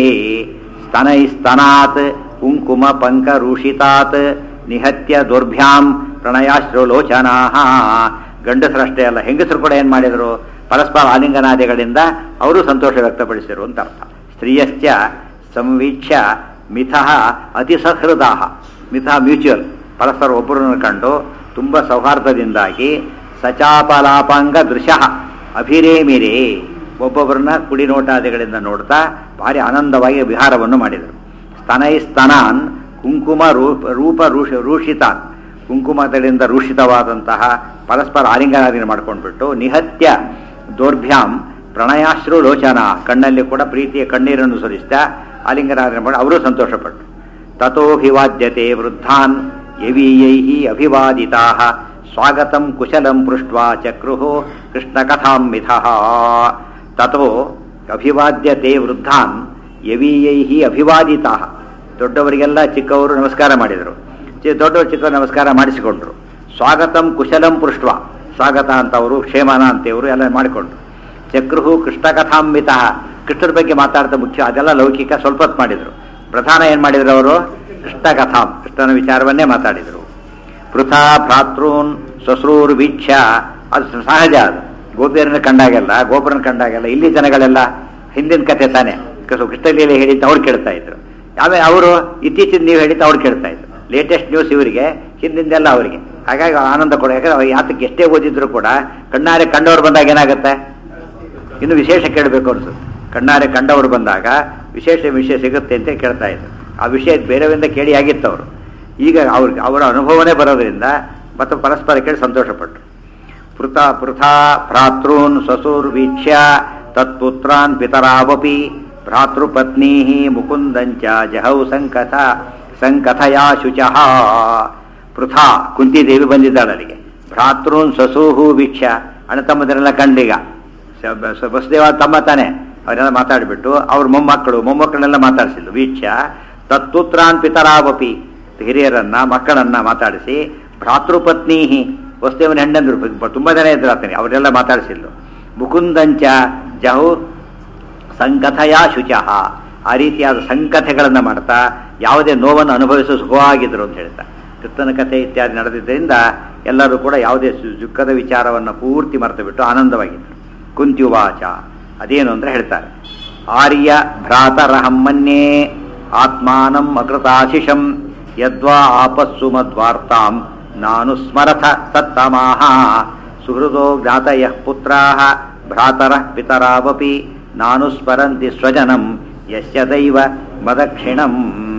ಸ್ತನೈಸ್ತನಾತ್ ಕುಂಕುಮ ಪಂಕರೂಷಿತಾತ್ ನಿಹತ್ಯ ದುರ್ಭ್ಯಾಂ ಪ್ರಣಯಾಶ್ರುಲೋಚನಾ ಗಂಡಸರಷ್ಟೇ ಅಲ್ಲ ಹೆಂಗಸರು ಕೂಡ ಏನು ಮಾಡಿದರು ಪರಸ್ಪರ ಆಲಿಂಗನಾದಿಗಳಿಂದ ಅವರು ಸಂತೋಷ ವ್ಯಕ್ತಪಡಿಸಿದರು ಅಂತ ಅರ್ಥ ಸ್ತ್ರೀಯಶ್ಚ ಸಂವೀಕ್ಷ ಮಿಥಃ ಅತಿ ಸಹೃದಾ ಮಿಥಃ ಮ್ಯೂಚುವಲ್ ಪರಸ್ಪರ ಒಬ್ಬರನ್ನು ಕಂಡು ತುಂಬ ಸೌಹಾರ್ದದಿಂದಾಗಿ ಸಚಾಪಲಾಪಾಂಗ ದೃಶ್ಯ ಅಭಿರೇಮಿರೇ ಒಬ್ಬೊಬ್ಬರನ್ನ ಕುಡಿ ನೋಟಾದಿಗಳಿಂದ ನೋಡ್ತಾ ಭಾರಿ ಆನಂದವಾಗಿ ವಿಹಾರವನ್ನು ಮಾಡಿದರು ಸ್ತನೈ ಸ್ತನಾನ್ ಕುಂಕುಮ ರೂಪ ರೂಪ ರೂಷ ರೂಷಿತಾನ್ ಕುಂಕುಮಗಳಿಂದ ರೂಷಿತವಾದಂತಹ ಪರಸ್ಪರ ಆಲಿಂಗನಾದಿನ ಮಾಡ್ಕೊಂಡ್ಬಿಟ್ಟು ನಿಹತ್ಯ ದೌರ್ಭ್ಯಾಂ ಪ್ರಣಯಾಶ್ರು ಲೋಚನ ಕಣ್ಣಲ್ಲಿ ಕೂಡ ಪ್ರೀತಿಯ ಕಣ್ಣೀರನ್ನು ಸುರಿಸ್ತಾ ಆಲಿಂಗನಾದಿನ ಮಾಡಿ ಅವರು ಸಂತೋಷಪಟ್ಟರು ತಥೋಭಿವಾದ್ಯತೆ ವೃದ್ಧಾನ್ ಯವೀಯೈ ಅಭಿವಾದಿತಾ ಸ್ವಾಗತಂ ಕುಶಲಂ ಪೃಷ್ಟ್ವಾ ಚಕ್ರುಃ ಕೃಷ್ಣಕಥಾಂ ಮಿಥಃ ತಥೋ ಅಭಿವಾದ್ಯತೆ ವೃದ್ಧಾನ್ ಯವೀಯೈ ಅಭಿವಾದಿತಾ ದೊಡ್ಡವರಿಗೆಲ್ಲ ಚಿಕ್ಕವರು ನಮಸ್ಕಾರ ಮಾಡಿದರು ಚಿ- ದೊಡ್ಡವರು ಚಿಕ್ಕವರು ನಮಸ್ಕಾರ ಮಾಡಿಸಿಕೊಂಡ್ರು ಸ್ವಾಗತಂ ಕುಶಲಂ ಪೃಷ್ಟ್ವ ಸ್ವಾಗತ ಅಂತವರು ಕ್ಷೇಮನ ಅಂತೇವರು ಎಲ್ಲ ಮಾಡಿಕೊಂಡ್ರು ಚಕ್ರುಹು ಕೃಷ್ಣಕಥಾಂಬಿತ ಕೃಷ್ಣರ ಬಗ್ಗೆ ಮಾತಾಡ್ತಾ ಮುಖ್ಯ ಅದೆಲ್ಲ ಲೌಕಿಕ ಸ್ವಲ್ಪ ಹೊತ್ತು ಮಾಡಿದರು ಪ್ರಧಾನ ಏನು ಮಾಡಿದ್ರು ಅವರು ಕೃಷ್ಣಕಥಾಂ ಕೃಷ್ಣನ ವಿಚಾರವನ್ನೇ ಮಾತಾಡಿದರು ಪೃಥಾ ಭ್ರಾತೃನ್ ಶ್ವಶ್ರೂರ್ ವೀಕ್ಷ ಅದು ಸಹಜ ಅದು ಗೋಪಿಯರನ್ನ ಕಂಡಾಗೆಲ್ಲ ಗೋಪುರನ ಕಂಡಾಗೆಲ್ಲ ಇಲ್ಲಿ ಜನಗಳೆಲ್ಲ ಹಿಂದಿನ ಕಥೆ ತಾನೆ ಕೃಷ್ಣ ಕೃಷ್ಣಲೀಲೆ ಹೇಳಿದ್ದು ಅವ್ರು ಕೇಳ್ತಾ ಇದ್ರು ಆಮೇಲೆ ಅವರು ಇತ್ತೀಚಿನ ನೀವು ಹೇಳಿದ್ದು ಅವ್ರು ಕೇಳ್ತಾ ಇದ್ರು ಲೇಟೆಸ್ಟ್ ನ್ಯೂಸ್ ಇವರಿಗೆ ಹಿಂದಿಂದೆಲ್ಲ ಅವರಿಗೆ ಹಾಗಾಗಿ ಆನಂದ ಕೊಡ ಯಾಕಂದ್ರೆ ಅವ್ರು ಯಾತಕ್ಕೆ ಎಷ್ಟೇ ಓದಿದ್ರು ಕೂಡ ಕಣ್ಣಾರೆ ಕಂಡವ್ರು ಬಂದಾಗ ಏನಾಗುತ್ತೆ ಇನ್ನು ವಿಶೇಷ ಕೇಳಬೇಕು ಅನ್ಸುತ್ತೆ ಕಣ್ಣಾರೆ ಕಂಡವರು ಬಂದಾಗ ವಿಶೇಷ ವಿಷಯ ಸಿಗುತ್ತೆ ಅಂತ ಕೇಳ್ತಾ ಇದ್ರು ಆ ವಿಷಯ ಬೇರೆಯವರಿಂದ ಕೇಳಿ ಆಗಿತ್ತು ಅವರು ಈಗ ಅವ್ರಿಗೆ ಅವರ ಅನುಭವನೇ ಬರೋದ್ರಿಂದ ಮತ್ತು ಪರಸ್ಪರ ಕೇಳಿ ಸಂತೋಷಪಟ್ಟರು ಪೃಥ ಪೃಥಾ ಭ್ರಾತೃನ್ ಸ್ವಸೂರ್ ವೀಕ್ಷ್ಯ ತತ್ಪುತ್ರಾನ್ ಪಿತರಾವಪಿ ಭ್ರಾತೃಪತ್ನೀ ಮುಕುಂದಂಚ ಜಹೌ ಸಂಕಥ ಸಂಕಥಯಾ ಶುಚಃ ಪೃಥಾ ಕುಂತಿದೇವಿ ಬಂದಿದ್ದಾಳೆ ಅಲ್ಲಿಗೆ ಭ್ರಾತೃನ್ ಸ್ವಸೂಹು ವೀಕ್ಷ್ಯ ಅಣ್ಣ ತಮ್ಮದನ್ನೆಲ್ಲ ಕಂಡೀಗ ಸ- ಬ- ಸ- ವಸುದೇವ ತಮ್ಮ ತಾನೆ ಅವರೆಲ್ಲ ಮಾತಾಡಿಬಿಟ್ಟು ಅವ್ರ ಮೊಮ್ಮಕ್ಕಳು ಮೊಮ್ಮಕ್ಕಳನ್ನೆಲ್ಲ ಮಾತಾಡಿಸಿದ್ಲು ವೀಕ್ಷ ತತ್ಪುತ್ರಾನ್ ಪಿತರಾವಪಿ ಹಿರಿಯರನ್ನ ಮಕ್ಕಳನ್ನ ಮಾತಾಡಿಸಿ ಭ್ರಾತೃಪತ್ನಿ ವಸುದೇವನ ಹೆಣ್ಣಂದ್ರು ತುಂಬ ಜನ ಇದ್ರು ಆತನಿಗೆ ಅವರೆಲ್ಲ ಮಾತಾಡಿಸಿದ್ಲು ಮುಕುಂದಂಚ ಜಹು ಸಂಕಥಯ ಶುಚಃ ಆ ರೀತಿಯಾದ ಸಂಕಥೆಗಳನ್ನು ಮಾಡ್ತಾ ಯಾವುದೇ ನೋವನ್ನು ಅನುಭವಿಸುವ ಸುಖವಾಗಿದ್ರು ಅಂತ ಹೇಳ್ತಾ ಕೃಷ್ಣನ ಕಥೆ ಇತ್ಯಾದಿ ನಡೆದಿದ್ದರಿಂದ ಎಲ್ಲರೂ ಕೂಡ ಯಾವುದೇ ಸು- ದುಃಖದ ವಿಚಾರವನ್ನು ಪೂರ್ತಿ ಮರೆತು ಬಿಟ್ಟು ಆನಂದವಾಗಿದ್ದರು ಕುಂತ್ಯುವಾಚ ಅದೇನು ಅಂದ್ರೆ ಹೇಳ್ತಾರೆ ಆರ್ಯ ಭ್ರಾತರಹಂ ಮನ್ಯೇ ಆತ್ಮಾನಂ ಅಕೃತಾಶಿಷಂ ಯದ್ವಾ ಆಪಸ್ಸು ಮದ್ವಾರ್ತಾಂ ನಾನು ಸ್ಮರಥ ಸತ್ತಮಾಹ ಸುಹೃದೋ ಜ್ಞಾತಯ ಪುತ್ರಾಹ ಭ್ರಾತರಃ ಪಿತರಾವಪಿ ನಾನು ಸ್ಮರಂತಿ ಸ್ವಜನಂ ಯಸ್ಯ ದೈವ ಮದಕ್ಷಿಣಂ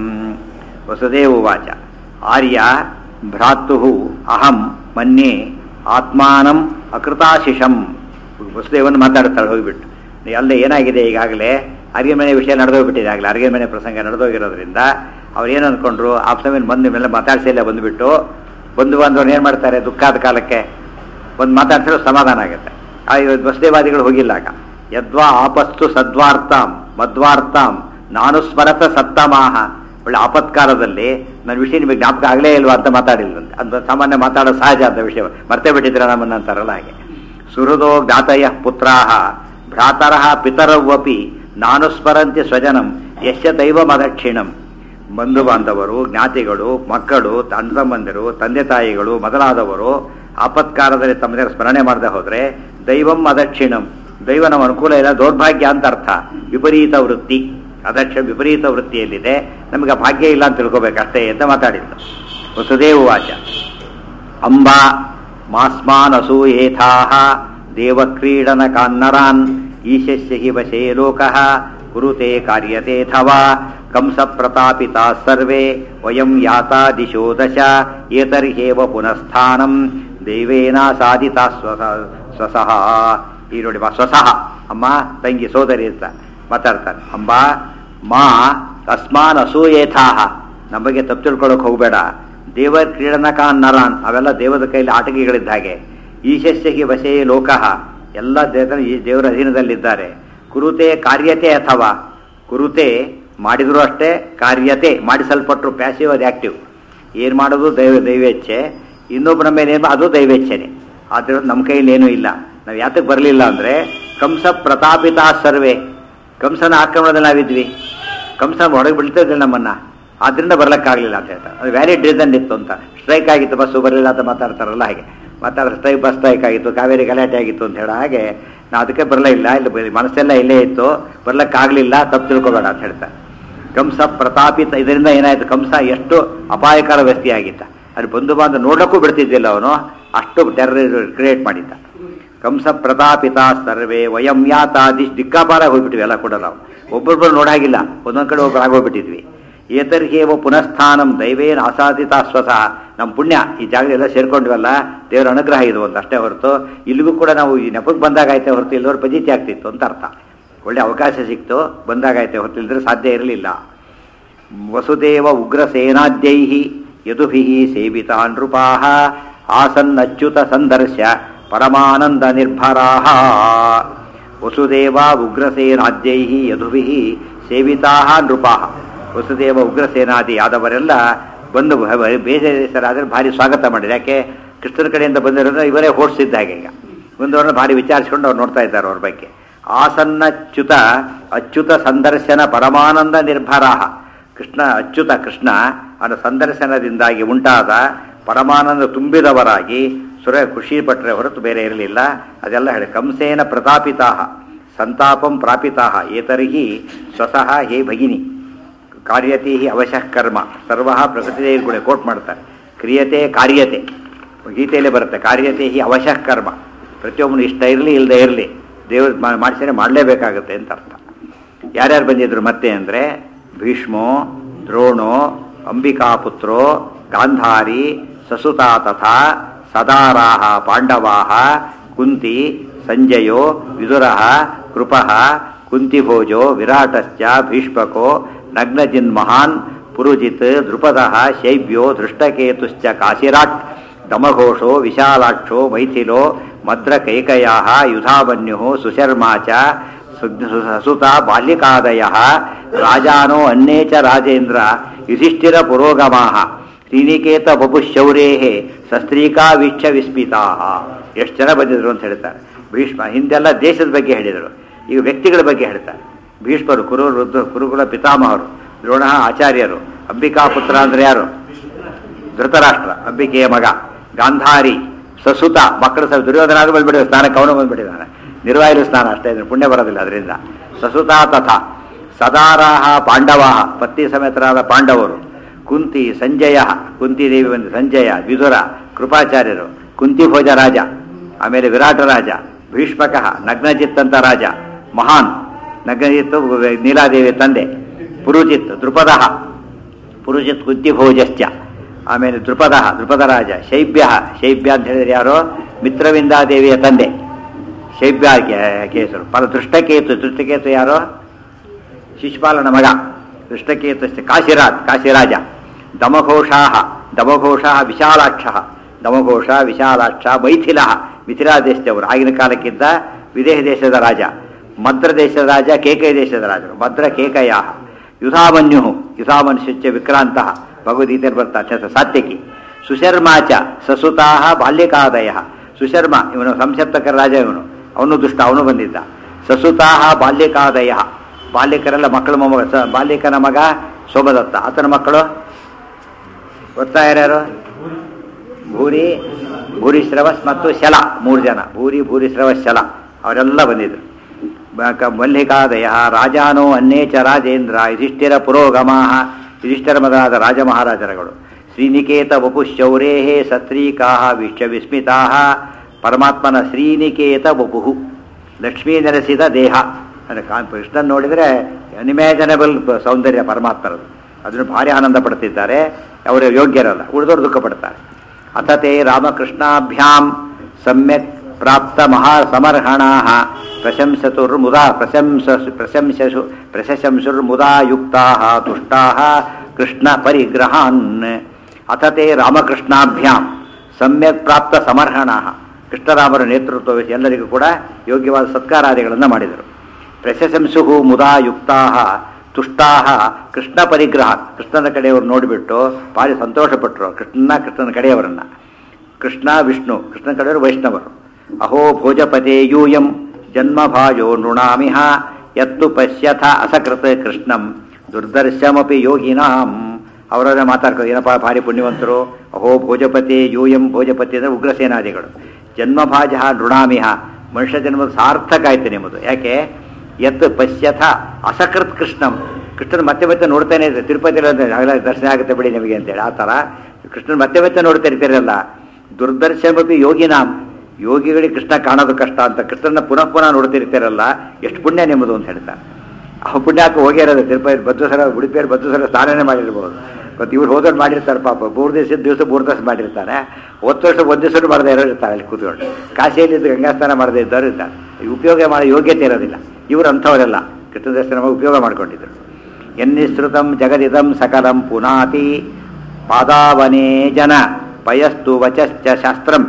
ವಸುದೇವವಾಚ ಆರ್ಯ ಭ್ರಾತು ಅಹಂ ಮನ್ಯೆ ಆತ್ಮಾನಂ ಅಕೃತಾಶಿಷಂ ವಸುದೇವನ್ ಮಾತಾಡ್ತಾಳೆ ಹೋಗ್ಬಿಟ್ಟು ನೀ ಅಲ್ಲೇ ಏನಾಗಿದೆ ಈಗಾಗಲೇ ಅರಿಗೆ ಮನೆ ವಿಷಯ ನಡೆದೋಗ್ಬಿಟ್ಟಿದೆ ಆಗಲೇ ಅರಿಗೆ ಮನೆ ಪ್ರಸಂಗ ನಡೆದೋಗಿರೋದ್ರಿಂದ ಅವ್ರು ಏನು ಅಂದ್ಕೊಂಡ್ರು ಆಪ್ಸಮೇಲೆ ಬಂದ ಮೇಲೆ ಮಾತಾಡ್ಸಿಲ್ಲ ಬಂದುಬಿಟ್ಟು ಬಂದು ಬಂದವ್ರು ಏನು ಮಾಡ್ತಾರೆ ದುಃಖಾದ ಕಾಲಕ್ಕೆ ಒಂದು ಮಾತಾಡ್ಸಿದ್ರೆ ಸಮಾಧಾನ ಆಗುತ್ತೆ ಆ ಇವತ್ತು ವಸುದೇವಾದಿಗಳು ಹೋಗಿಲ್ಲ ಆಗ ಯದ್ವಾ ಆಪಸ್ತು ಸದ್ವಾರ್ತಾಂ ಮದ್ವಾರ್ತಾಂ ನಾನು ಸ್ಮರತ ಸತ್ತಮಾಹ ಒಳ್ಳೆ ಆಪತ್ಕಾಲದಲ್ಲಿ ನನ್ನ ವಿಷಯ ನಿಮಗೆ ಜ್ಞಾಪಕ ಆಗಲೇ ಇಲ್ವಾ ಅಂತ ಮಾತಾಡಿಲ್ವಂತೆ ಅದು ಸಾಮಾನ್ಯ ಮಾತಾಡೋ ಸಹಜ ಅಂತ ವಿಷಯ ಮರ್ತೇ ಬಿಟ್ಟಿದ್ರೆ ನಮ್ಮನ್ನ ಅಂತಾರಲ್ಲ ಹಾಗೆ ಸುಹೃದೋ ಜ್ಞಾತಯ ಪುತ್ರಾಹ ಭ್ರಾತರಃ ಪಿತರವಪಿ ನಾನು ಸ್ಮರಂತಿ ಸ್ವಜನಂ ಯಶ್ಯ ದೈವ ಮದಕ್ಷಿಣಂ ಬಂಧು ಬಾಂಧವರು ಜ್ಞಾತಿಗಳು ಮಕ್ಕಳು ಅಣ್ಣ ತಮ್ಮಂದಿರು ತಂದೆ ತಾಯಿಗಳು ಮೊದಲಾದವರು ಆಪತ್ಕಾಲದಲ್ಲಿ ತಮ್ಮದೇ ಸ್ಮರಣೆ ಮಾಡದೆ ಹೋದ್ರೆ ದೈವಂ ಅದಕ್ಷಿಣಂ ದೈವ ನಮ್ಮ ಅನುಕೂಲ ಇಲ್ಲ ದೌರ್ಭಾಗ್ಯ ಅಂತ ಅರ್ಥ ವಿಪರೀತ ವೃತ್ತಿ ಅದಕ್ಷ ವಿಪರೀತ ವೃತ್ತಿಯಲ್ಲಿದೆ ನಮಗೆ ಆ ಭಾಗ್ಯ ಇಲ್ಲ ಅಂತ ತಿಳ್ಕೊಬೇಕಷ್ಟೇ ಅಂತ ಮಾತಾಡಿದ್ದು ವಸುದೇವ ವಾಚ ಅಂಬಾ ಮಾಸ್ಮಾನ್ ಅಸೂಯೇಥಾಹ ದೇವಕ್ರೀಡನ ಕಾನ್ನರಾನ್ ಈಶಸ್ಯ ಹಿ ವಶೇ ಲೋಕಃ ಕುರುತೆ ಕಾರ್ಯತೇಥವಾ ಕಂಸ ಪ್ರತಾಪಿತಾ ಸರ್ವೇ ವಯಂ ಯಾತಾ ದಿಶೋ ದಶ ಏತರ್ಹೇವ ಪುನಃಸ್ಥಾನಂ ದೇವೇನ ಸಾಧಿತಾ ಸ್ವಸ ಸ್ವಸಃ ಈ ನೋಡಿ ಬಾ ಸ್ವಸಃ ಅಮ್ಮ ತಂಗಿ ಸೋದರಿ ಅಂತ ಮಾತಾಡ್ತಾರೆ ಅಂಬಾ ಮಾ ಅಸ್ಮಾನ್ ಅಸೂಯೇಥಾಹ ನಮ್ಮ ಬಗ್ಗೆ ತಪ್ಪು ತಿಳ್ಕೊಳಕ್ ಹೋಗಬೇಡ ದೇವ ಕ್ರೀಡನಕ ನರಾನ್ ಅವೆಲ್ಲ ದೇವದ ಕೈಲಿ ಆಟಗಿಗಳಿದ್ದ ಹಾಗೆ ಈಶಸ್ಯಗೆ ವಶೇ ಲೋಕಃ ಎಲ್ಲ ದೇವರ ಈ ದೇವರ ಅಧೀನದಲ್ಲಿದ್ದಾರೆ ಕುರುತೆ ಕಾರ್ಯತೆ ಅಥವಾ ಕುರುತೆ ಮಾಡಿದ್ರು ಅಷ್ಟೇ ಕಾರ್ಯತೆ ಮಾಡಿಸಲ್ಪಟ್ಟರು ಪ್ಯಾಸಿವ್ ಅದು ಆಕ್ಟಿವ್ ಏನು ಮಾಡೋದು ದೈವ ದೈವೇಚ್ಛೆ ಇನ್ನೊಬ್ಬರ ಮೇಲೆ ಏನು ಅದು ದೈವೇಚ್ಛೆನೆ ಆದ್ದರಿಂದ ನಮ್ಮ ಕೈಯಲ್ಲಿ ಏನೂ ಇಲ್ಲ ನಾವು ಯಾತಕ್ಕೆ ಬರಲಿಲ್ಲ ಅಂದರೆ ಕಂಸ ಪ್ರತಾಪಿತ ಸರ್ವೆ ಕಂಸನ ಆಕ್ರಮಣದಲ್ಲಿ ನಾವಿದ್ವಿ ಕಂಸ ಹೊರಗೆ ಬಿಡ್ತಿದ್ದಿಲ್ಲ ನಮ್ಮನ್ನ ಆದ್ರಿಂದ ಬರ್ಲಿಕ್ಕಾಗಲಿಲ್ಲ ಅಂತ ಹೇಳ್ತಾರೆ ಅದು ವ್ಯಾಲಿಡ್ ರೀಸನ್ ಇತ್ತು ಅಂತ ಸ್ಟ್ರೈಕ್ ಆಗಿತ್ತು ಬಸ್ಸು ಬರಲಿಲ್ಲ ಅಂತ ಮಾತಾಡ್ತಾರಲ್ಲ ಹಾಗೆ ಮಾತಾಡೋ ಸ್ಟ್ರೈಕ್ ಬಸ್ ಸ್ಟ್ರೈಕ್ ಆಗಿತ್ತು ಕಾವೇರಿ ಗಲಾಟೆ ಆಗಿತ್ತು ಅಂತ ಹೇಳೋ ಹಾಗೆ ನಾವು ಅದಕ್ಕೆ ಬರಲೇ ಇಲ್ಲ ಇಲ್ಲಿ ಬ- ಮನಸ್ಸೆಲ್ಲ ಇಲ್ಲೇ ಇತ್ತು ಬರ್ಲಿಕ್ಕಾಗಲಿಲ್ಲ ತಪ್ಪು ತಿಳ್ಕೊಬೇಡ ಅಂತ ಹೇಳ್ತಾರೆ ಕಂಸ ಪ್ರತಾಪಿತ ಇದರಿಂದ ಏನಾಯ್ತು ಕಂಸ ಎಷ್ಟು ಅಪಾಯಕರ ವ್ಯಕ್ತಿಯಾಗಿದ್ದ ಅಲ್ಲಿ ಬಂಧು ಬಾಂಧವ ನೋಡಕ್ಕೂ ಬಿಡ್ತಿದ್ದಿಲ್ಲ ಅವನು ಅಷ್ಟು ಟೆರರ್ ಕ್ರಿಯೇಟ್ ಮಾಡಿದ್ದ ಕಂಸ ಪ್ರತಾಪಿತ ಸರ್ವೇ ವಯಂ ಯಾತಾದಿ ದಿಕ್ಕಾಪಾರ ಹೋಗ್ಬಿಟ್ವಿ ಎಲ್ಲ ಕೂಡ ನಾವು ಒಬ್ಬೊಬ್ಬರು ನೋಡಾಗಿಲ್ಲ ಒಂದೊಂದ್ ಕಡೆ ಒಬ್ಬರು ಆಗೋಗ್ಬಿಟ್ಟಿದ್ವಿ ಏತರ್ಹೇವ ಪುನಃಸ್ಥಾನಂ ದೈವೇನ ಅಸಾಧಿತ ಸ್ವತಃ ನಮ್ಮ ಪುಣ್ಯ ಈ ಜಾಗದೆಲ್ಲ ಸೇರ್ಕೊಂಡ್ವಲ್ಲ ದೇವರ ಅನುಗ್ರಹ ಇದು ಒಂದು ಅಷ್ಟೇ ಹೊರತು ಇಲ್ಲಿಗೂ ಕೂಡ ನಾವು ಈ ನೆಪಕ್ಕೆ ಬಂದಾಗ ಆಯ್ತೆ ಹೊರತು ಇಲ್ಲವ್ರ ಪಜಿತಿ ಆಗ್ತಿತ್ತು ಅಂತ ಅರ್ಥ ಒಳ್ಳೆ ಅವಕಾಶ ಸಿಕ್ತು ಬಂದಾಗ ಆಯ್ತೆ ಹೊರತು ಇಲ್ಲದ್ರೆ ಸಾಧ್ಯ ಇರಲಿಲ್ಲ ವಸುದೇವ ಉಗ್ರಸೇನಾದ್ಯೈ ಯದುಭಿ ಸೇವಿತಾ ನೃಪಾ ಆಸನ್ನಚ್ಯುತ ಸಂದರ್ಶ ಪರಮಾನಂದ ನಿರ್ಭರಾ ವಸುದೇವ ಉಗ್ರಸೇನಾದ್ಯೈ ಯದುಭಿ ಸೇವಿತಾ ನೃಪಾ ವಸುದೇವ ಉಗ್ರಸೇನಾದಿ ಆದವರೆಲ್ಲ ಬಂದು ಭ- ಭ- ಬೇರೆ ದೇಶರಾದರೆ ಭಾರಿ ಸ್ವಾಗತ ಮಾಡಿದ್ರು ಯಾಕೆ ಕೃಷ್ಣನ ಕಡೆಯಿಂದ ಬಂದಿರೋದ್ರೆ ಇವರೇ ಹೊಡ್ಸಿದ್ದ ಹಾಗೆ ಈಗ ಬಂದವ್ರನ್ನ ಭಾರಿ ವಿಚಾರಿಸ್ಕೊಂಡು ಅವ್ರು ನೋಡ್ತಾ ಇದ್ದಾರೆ ಅವ್ರ ಬಗ್ಗೆ ಆಸನ್ನಚ್ಯುತ ಅಚ್ಯುತ ಸಂದರ್ಶನ ಪರಮಾನಂದ ನಿರ್ಭರಾಹ ಕೃಷ್ಣ ಅಚ್ಯುತ ಕೃಷ್ಣ ಅವನ ಸಂದರ್ಶನದಿಂದಾಗಿ ಉಂಟಾದ ಪರಮಾನಂದ ತುಂಬಿದವರಾಗಿ ಸುರ ಖುಷಿ ಪಟ್ಟರೆ ಹೊರತು ಬೇರೆ ಇರಲಿಲ್ಲ ಅದೆಲ್ಲ ಹೇಳಿ ಕಂಸೇನ ಪ್ರತಾಪಿತಾ ಸಂತಾಪಂ ಪ್ರಾಪಿತಾ ಏತರ್ಹಿ ಸ್ವತಃ ಹೇ ಭಗಿನಿ ಕಾರ್ಯತೆ ಹಿ ಅವಶಃ ಕರ್ಮ ಸರ್ವ ಪ್ರಕೃತಿ ಕೂಡ ಕೋಟ್ ಮಾಡ್ತಾರೆ ಕ್ರಿಯತೆ ಕಾರ್ಯತೆ ಗೀತೆಯಲ್ಲೇ ಬರುತ್ತೆ ಕಾರ್ಯತೆ ಹಿ ಅವಶಃ ಕರ್ಮ ಪ್ರತಿಯೊಬ್ಬನು ಇಷ್ಟ ಇರಲಿ ಇಲ್ಲದೆ ಇರಲಿ ದೇವ್ರ ಮಾಡಿಸಿದ್ರೆ ಮಾಡಲೇಬೇಕಾಗುತ್ತೆ ಅಂತ ಅರ್ಥ ಯಾರ್ಯಾರು ಬಂದಿದ್ರು ಮತ್ತೆ ಅಂದರೆ ಭೀಷ್ಮೋ ದ್ರೋಣೋ ಅಂಬಿಕಾಪುತ್ರೋ ಗಾಂಧಾರಿ ಸಸುತಾ ತಥಾ ಸದಾರಾಹ ಪಾಂಡವಾಹ ಕುಂತಿ ಸಂಜಯೋ ವಿದುರಃ ಕೃಪಃ ಕುಂತಿಭೋಜೋ ವಿರಾಟಶ್ಚ ಭೀಷ್ಮಕೋ ನಗ್ನಜಿನ್ಮಹಾನ್ ಪುರುಜಿತ್ ದ್ರುಪದಃ ಶೈವ್ಯೋ ದೃಷ್ಟಕೇತುಶ್ಚ ಕಾಶಿರಾಟ್ ದಮಘೋಷೋ ವಿಶಾಲಾಕ್ಷೋ ಮೈಥಿಲೋ ಮದ್ರಕೈಕಯಾ ಯುಧಾವನ್ಯು ಸುಶರ್ಮಾ ಚ ಸುತ ಬಾಲ್ಯಕಾದಯ ರಾಜಾನೋ ಅನ್ನೇ ಚ ರಾಜೇಂದ್ರ ಯುಧಿಷ್ಠಿರ ಪುರೋಗಮಾ ಶ್ರೀನಿಕೇತ ಬಪುಶೌರೇ ಸಸ್ತ್ರೀಕಾ ವೀಕ್ಷ ವಿಸ್ಮಿತಾ ಎಷ್ಟು ಜನ ಬಂದಿದ್ರು ಅಂತ ಹೇಳ್ತಾರೆ ಭೀಷ್ಮ ಹಿಂದೆಲ್ಲ ದೇಶದ ಬಗ್ಗೆ ಹೇಳಿದರು ಈಗ ವ್ಯಕ್ತಿಗಳ ಬಗ್ಗೆ ಹೇಳ್ತಾರೆ ಭೀಷ್ಮರು ಕುರು ರುದ್ರ ಕುರುಕುಲ ಪಿತಾಮಹರು ದ್ರೋಣ ಆಚಾರ್ಯರು ಅಂಬಿಕಾ ಪುತ್ರ ಅಂದ್ರೆ ಯಾರು ಧೃತರಾಷ್ಟ್ರ ಅಂಬಿಕೆಯ ಮಗ ಗಾಂಧಾರಿ ಸಸುತ ಮಕ್ಕಳು ಸಹ ದುರ್ಯೋಧನ ಬಂದ್ಬಿಟ್ಟಿದ್ದಾರೆ ಸ್ನಾನಕ್ಕೆ ಅವನು ಬಂದ್ಬಿಟ್ಟಿದ್ದಾನೆ ನಿರ್ವಾಯಲು ಸ್ನಾನ ಅಷ್ಟೇ ಇದ್ರೆ ಪುಣ್ಯ ಬರೋದಿಲ್ಲ ಅದರಿಂದ ಸಸುತ ತಥಾ ಸದಾರಾಹ ಪಾಂಡವಾಹ ಪತ್ನಿ ಸಮೇತರಾದ ಪಾಂಡವರು ಕುಂತಿ ಸಂಜಯ ಕುಂತಿದೇವಿ ಬಂದು ಸಂಜಯ ವಿದುರ ಕೃಪಾಚಾರ್ಯರು ಕುಂತಿಭೋಜ ರಾಜ ಆಮೇಲೆ ವಿರಾಟ ರಾಜ ಭೀಷ್ಮಕ ನಗ್ನಜಿತ್ ಅಂತ ರಾಜ ಮಹಾನ್ ನಗ್ನಜಿತ್ ನೀಲಾದೇವಿ ತಂದೆ ಪುರುಜಿತ್ ದೃಪದಃ ಪುರುಜಿತ್ ಕುಂತಿಭೋಜಶ್ಚ ಆಮೇಲೆ ದೃಪದ ದೃಪದ ರಾಜ ಶೈಬ್ಯ ಶೈಬ್ಯ ಅಂತ ಹೇಳಿದ್ರೆ ಯಾರೋ ಮಿತ್ರವಿಂದಾದೇವಿಯ ತಂದೆ ಶೈಬ್ಯ ಕೆ- ಕೇಸರು ಪರ ದೃಷ್ಟಕೇತು ದೃಷ್ಟಕೇತು ಯಾರೋ ಶಿಶುಪಾಲನ ಮಗ ದೃಷ್ಟಕೇತು ಕಾಶಿರಾಜ್ ಕಾಶಿರಾಜ ದಮಘೋಷಾ ದಮಘೋಷ ವಿಶಾಲಾಕ್ಷ ದಮಘೋಷ ವಿಶಾಲಾಕ್ಷ ಮೈಥಿಲ ಮಿಥಿಲಾ ದೇಶದವರು ಆಗಿನ ಕಾಲಕ್ಕಿದ್ದ ವಿದೇಹ ದೇಶದ ರಾಜ ಮದ್ರ ದೇಶದ ರಾಜ ಕೇಕಯ ದೇಶದ ರಾಜರು ಮದ್ರ ಕೇಕಯ ಯುಧಾಮನ್ಯು ಯುಧಾಮನ್ಯುಶ್ಚ ವಿಕ್ರಾಂತ ಭಗವದ್ಗೀತೆಯಲ್ಲಿ ಬರ್ತಾ ಅತ್ಯಂತ ಸಾತ್ಯಕಿ ಸುಶರ್ಮಾಚ ಸಸುತಾ ಬಾಲ್ಯಕಾದಯ ಸುಶರ್ಮ ಇವನು ಸಂಸಪ್ತಕರ ರಾಜ ಇವನು ಅವನು ದುಷ್ಟ ಅವನು ಬಂದಿದ್ದ ಸಸುತಾ ಬಾಲ್ಯಕಾದಯ ಬಾಲ್ಯಕರೆಲ್ಲ ಮಕ್ಕಳು ಮೊಮ್ಮಗ ಸ ಬಾಲ್ಯಕನ ಮಗ ಸೋಮದತ್ತ ಆತನ ಮಕ್ಕಳು ಗೊತ್ತಾ ಯಾರ್ಯಾರು ಭೂರಿ ಭೂರಿ ಶ್ರವಸ್ ಮತ್ತು ಶಲ ಮೂರು ಜನ ಭೂರಿ ಭೂರಿ ಶ್ರವಸ್ ಶಲ ಅವರೆಲ್ಲ ಬಂದಿದ್ರು ಬ- ಕ- ಮಲ್ಲಿಕಾದಯ ರಾಜಾನೋ ಅನ್ನೇಚ ರಾಜೇಂದ್ರ ಯುಧಿಷ್ಠಿರ ಪುರೋಗಮಾ ಯುಧಿಷ್ಠಿರ ಮೊದಲಾದ ರಾಜ ಮಹಾರಾಜರುಗಳು ಶ್ರೀನಿಕೇತ ವಪುಶೌರೇ ಸತ್ರೀಕಾ ವಿಶ್ವವಿಸ್ಮಿತಾ ಪರಮಾತ್ಮನ ಶ್ರೀನಿಕೇತ ವಪುಹು ಲಕ್ಷ್ಮೀ ನೆಲೆಸಿದ ದೇಹ ಅಂದರೆ ಕಾ- ಕೃಷ್ಣನ್ ನೋಡಿದರೆ ಅನಿಮ್ಯಾಜನಬಲ್ ಸೌಂದರ್ಯ ಪರಮಾತ್ಮರದು ಅದನ್ನು ಭಾರಿ ಆನಂದ ಪಡ್ತಿದ್ದಾರೆ ಅವರು ಯೋಗ್ಯರಲ್ಲ ಉಳಿದವರು ದುಃಖ ಪಡ್ತಾರೆ ಅಥತೆ ರಾಮಕೃಷ್ಣಾಭ್ಯಾಂ ಸಮ್ಯಕ್ ಪ್ರಾಪ್ತ ಮಹಾಸಮರ್ಹಣಾ ಪ್ರಶಂಸತುರ್ಮುದಾ ಪ್ರಶಂಸ ಪ್ರಶಂಸಸು ಪ್ರಶಂಸುರ್ಮುದಾ ಯುಕ್ತಾ ತುಷ್ಟಾ ಕೃಷ್ಣ ಪರಿಗ್ರಹಾನ್ ಅಥತೆ ರಾಮಕೃಷ್ಣಾಭ್ಯಾಂ ಸಮ್ಯಕ್ ಪ್ರಾಪ್ತ ಸಮರ್ಹಣಾ ಕೃಷ್ಣರಾಮರ ನೇತೃತ್ವ ವಹಿಸಿ ಎಲ್ಲರಿಗೂ ಕೂಡ ಯೋಗ್ಯವಾದ ಸತ್ಕಾರಾದಿಗಳನ್ನು ಮಾಡಿದರು ಪ್ರಶಂಸುಹು ಮುದಾ ಯುಕ್ತಾ ತುಷ್ಟಾ ಕೃಷ್ಣ ಪರಿಗ್ರಹ ಕೃಷ್ಣನ ಕಡೆಯವರು ನೋಡಿಬಿಟ್ಟು ಭಾರಿ ಸಂತೋಷಪಟ್ಟರು ಕೃಷ್ಣನ ಕೃಷ್ಣನ ಕಡೆಯವರನ್ನ ಕೃಷ್ಣ ವಿಷ್ಣು ಕೃಷ್ಣನ ಕಡೆಯವರು ವೈಷ್ಣವರು ಅಹೋ ಭೋಜಪತೆ ಯೂಯಂ ಜನ್ಮಭಾಜೋ ನೃಣಾಮಿಹ ಯತ್ತು ಪಶ್ಯಥ ಅಸಕೃತ ಕೃಷ್ಣಂ ದುರ್ದರ್ಶಮಪಿ ಯೋಗಿನಾಂ ಅವರವರೇ ಮಾತಾಡ್ಕೊಂಡು ಏನಪ್ಪ ಭಾರಿ ಪುಣ್ಯವಂತರು ಅಹೋ ಭೋಜಪತಿ ಯೂಯಂ ಭೋಜಪತಿ ಅಂದರೆ ಉಗ್ರಸೇನಾದಿಗಳು ಜನ್ಮಭಾಜ ನೃಣಾಮಿಹ ಮನುಷ್ಯ ಜನ್ಮದ ಸಾರ್ಥಕ ಆಯ್ತು ನಿಮ್ಮದು ಯಾಕೆ ಎತ್ತು ಪಶ್ಯಥ ಅಸಕೃತ್ ಕೃಷ್ಣಂ ಕೃಷ್ಣನ ಮತ್ತೆ ಮತ್ತೆ ನೋಡ್ತಾನೆ ಇದೆ ತಿರುಪತಿಯಲ್ಲಿ ಅಂದ್ರೆ ಆಗಲೇ ದರ್ಶನ ಆಗುತ್ತೆ ಬಿಡಿ ನಿಮಗೆ ಅಂತೇಳಿ ಆ ಥರ ಕೃಷ್ಣನ ಮತ್ತೆ ಮತ್ತೆ ನೋಡ್ತಾ ಇರ್ತೀರಲ್ಲ ದುರ್ದರ್ಶನಪಿ ಯೋಗಿನಾಂ ಯೋಗಿಗಳಿಗೆ ಕೃಷ್ಣ ಕಾಣೋದು ಕಷ್ಟ ಅಂತ ಕೃಷ್ಣನ ಪುನಃ ಪುನಃ ನೋಡ್ತಿರ್ತೀರಲ್ಲ ಎಷ್ಟು ಪುಣ್ಯ ನಿಮ್ಮದು ಅಂತ ಹೇಳ್ತಾರೆ ಆ ಪುಣ್ಯಕ್ಕೆ ಹೋಗಿರೋದು ತಿರುಪತಿ ಬದ್ದು ಸಲ ಉಡುಪಿಯಲ್ಲಿ ಬದ್ದು ಸಲ ಸ್ನಾನನೇ ಮಾಡಿರ್ಬೋದು ಮತ್ತು ಇವ್ರು ಹೋದವ್ರು ಮಾಡಿರ್ತಾರೆ ಪಾಪ ಮೂರು ದಿವಸ ದಿವಸ ಮೂರು ದಿವಸ ಮಾಡಿರ್ತಾರೆ ಹೊತ್ತು ವರ್ಷ ಒಂದು ದಿವಸ ಮಾಡದೇ ಇರೋರು ಇರ್ತಾರೆ ಅಲ್ಲಿ ಕೂತ್ಕೊಂಡು ಕಾಶಿಯಲ್ಲಿ ಇದ್ದು ಗಂಗಾ ಸ್ನಾನ ಮಾಡದೇ ಇದ್ದವರು ಇರ್ತಾರೆ ಈ ಉಪಯೋಗ ಮಾಡೋ ಯೋಗ್ಯತೆ ಇರೋದಿಲ್ಲ ಇವರು ಅಂಥವರೆಲ್ಲ ಕೃಷ್ಣ ದರ್ಶನ ಮಾಡಿ ಉಪಯೋಗ ಮಾಡ್ಕೊಂಡಿದ್ರು ಎನ್ನಿಸೃತಂ ಜಗದಿದಂ ಸಕಲಂ ಪುನಾತಿ ಪಾದಾವನೇ ಜನ ಪಯಸ್ತು ವಚಶ್ಚ ಶಾಸ್ತ್ರಂ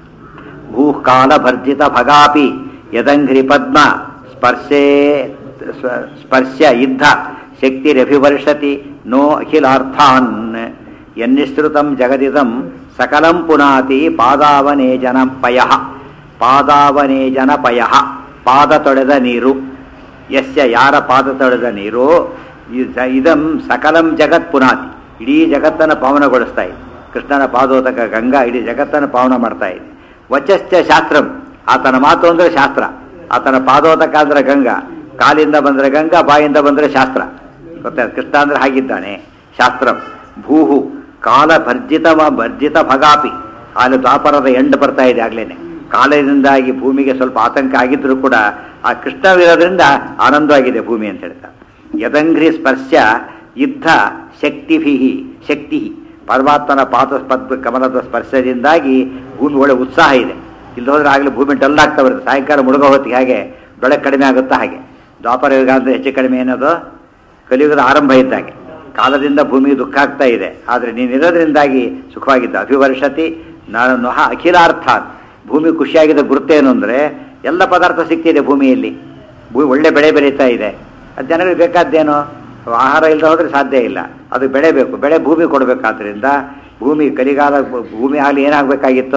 ಭೂಕಾಲಭರ್ಜಿತ ಭಗಾಪಿ ಯದಂಘ್ರಿ ಪದ್ಮ ಸ್ಪರ್ಶೇ ಸ್ವ- ಸ್ಪರ್ಶ ಇದ್ದ ಶಕ್ತಿರಭಿವರ್ಷತಿ ನೋ ಅಖಿಲಾರ್ಥಾನ್ ಎನ್ನಿಸೃತಂ ಜಗದಿದಂ ಸಕಲಂ ಪುನಾತಿ ಪಾದಾವನೇಜನ ಪಯ ಪಾದಾವನೇಜನ ಪಯ ಪಾದ ತೊಳೆದ ನೀರು ಯಸ್ಯ ಯಾರ ಪಾದ ತೊಳೆದ ನೀರು ಇದ- ಇದಂ ಸಕಲಂ ಜಗತ್ ಪುನಾತಿ ಇಡೀ ಜಗತ್ತನ್ನು ಪಾವನಗೊಳಿಸ್ತಾ ಇದೆ ಕೃಷ್ಣನ ಪಾದೋದಕ ಗಂಗಾ ಇಡೀ ಜಗತ್ತನ್ನು ಪಾವನ ಮಾಡ್ತಾ ಇದೆ ವಚಶ್ಚ ಶಾಸ್ತ್ರಂ ಆತನ ಮಾತು ಅಂದರೆ ಶಾಸ್ತ್ರ ಆತನ ಪಾದೋದಕ ಅಂದ್ರೆ ಗಂಗಾ ಕಾಲಿಂದ ಬಂದರೆ ಗಂಗಾ ಬಾಯಿಂದ ಬಂದರೆ ಶಾಸ್ತ್ರ ಗೊತ್ತಾಯ್ತು ಕೃಷ್ಣ ಅಂದ್ರೆ ಹಾಗಿದ್ದಾನೆ ಶಾಸ್ತ್ರಂ ಭೂಹು ಕಾಲ ಭರ್ಜಿತ ಭರ್ಜಿತ ಭಗಾಪಿ ಅಲ್ಲಿ ದ್ವಾಪರದ ಎಂಡ್ ಬರ್ತಾ ಇದೆ ಆಗ್ಲೇನೆ ಕಾಲದಿಂದಾಗಿ ಭೂಮಿಗೆ ಸ್ವಲ್ಪ ಆತಂಕ ಆಗಿದ್ರು ಕೂಡ ಆ ಕೃಷ್ಣವಿರೋದ್ರಿಂದ ಆನಂದವಾಗಿದೆ ಭೂಮಿ ಅಂತ ಹೇಳ್ತಾರೆ ಯದಂಘ್ರಿ ಸ್ಪರ್ಶ ಯುದ್ಧ ಶಕ್ತಿಭಿ ಶಕ್ತಿ ಪರಮಾತ್ಮನ ಪಾದ ಪದ್ಮ ಕಮಲದ ಸ್ಪರ್ಶದಿಂದಾಗಿ ಭೂಮಿ ಒಳ್ಳೆ ಉತ್ಸಾಹ ಇದೆ ಇಲ್ಲಿ ಹೋದ್ರೆ ಆಗಲೇ ಭೂಮಿ ಡಲ್ ಆಗ್ತಾ ಬರುತ್ತೆ ಸಾಯಂಕಾಲ ಮುಳುಗೋ ಹೊತ್ತಿಗೆ ಹಾಗೆ ಬೆಳಕು ಕಡಿಮೆ ಆಗುತ್ತಾ ಹಾಗೆ ದ್ವಾಪರ ಯುಗ ಅಂದ್ರೆ ಹೆಚ್ಚು ಕಡಿಮೆ ಏನದು ಕಲಿಯುಗದ ಆರಂಭ ಇದ್ದಾಗೆ ಕಾಲದಿಂದ ಭೂಮಿಗೆ ದುಃಖ ಆಗ್ತಾ ಇದೆ ಆದರೆ ನೀನಿರೋದ್ರಿಂದಾಗಿ ಸುಖವಾಗಿದ್ದ ಅಭಿವರ್ಷತಿ ನಾನು ಅಖಿಲಾರ್ಥ ಭೂಮಿ ಖುಷಿಯಾಗಿದ್ದ ಗುರುತೇನು ಅಂದರೆ ಎಲ್ಲ ಪದಾರ್ಥ ಸಿಗ್ತಿದೆ ಭೂಮಿಯಲ್ಲಿ ಭೂಮಿ ಒಳ್ಳೆ ಬೆಳೆ ಬೆಳೀತಾ ಇದೆ ಅದು ಜನರಿಗೆ ಬೇಕಾದ್ದೇನು ಆಹಾರ ಇಲ್ಲದೆ ಹೋದ್ರೆ ಸಾಧ್ಯ ಇಲ್ಲ ಅದು ಬೆಳೆ ಬೇಕು ಬೆಳೆ ಭೂಮಿ ಕೊಡಬೇಕಾದ್ರಿಂದ ಭೂಮಿ ಕಲಿಗಾಲ ಭೂಮಿ ಆಗಲಿ ಏನಾಗಬೇಕಾಗಿತ್ತು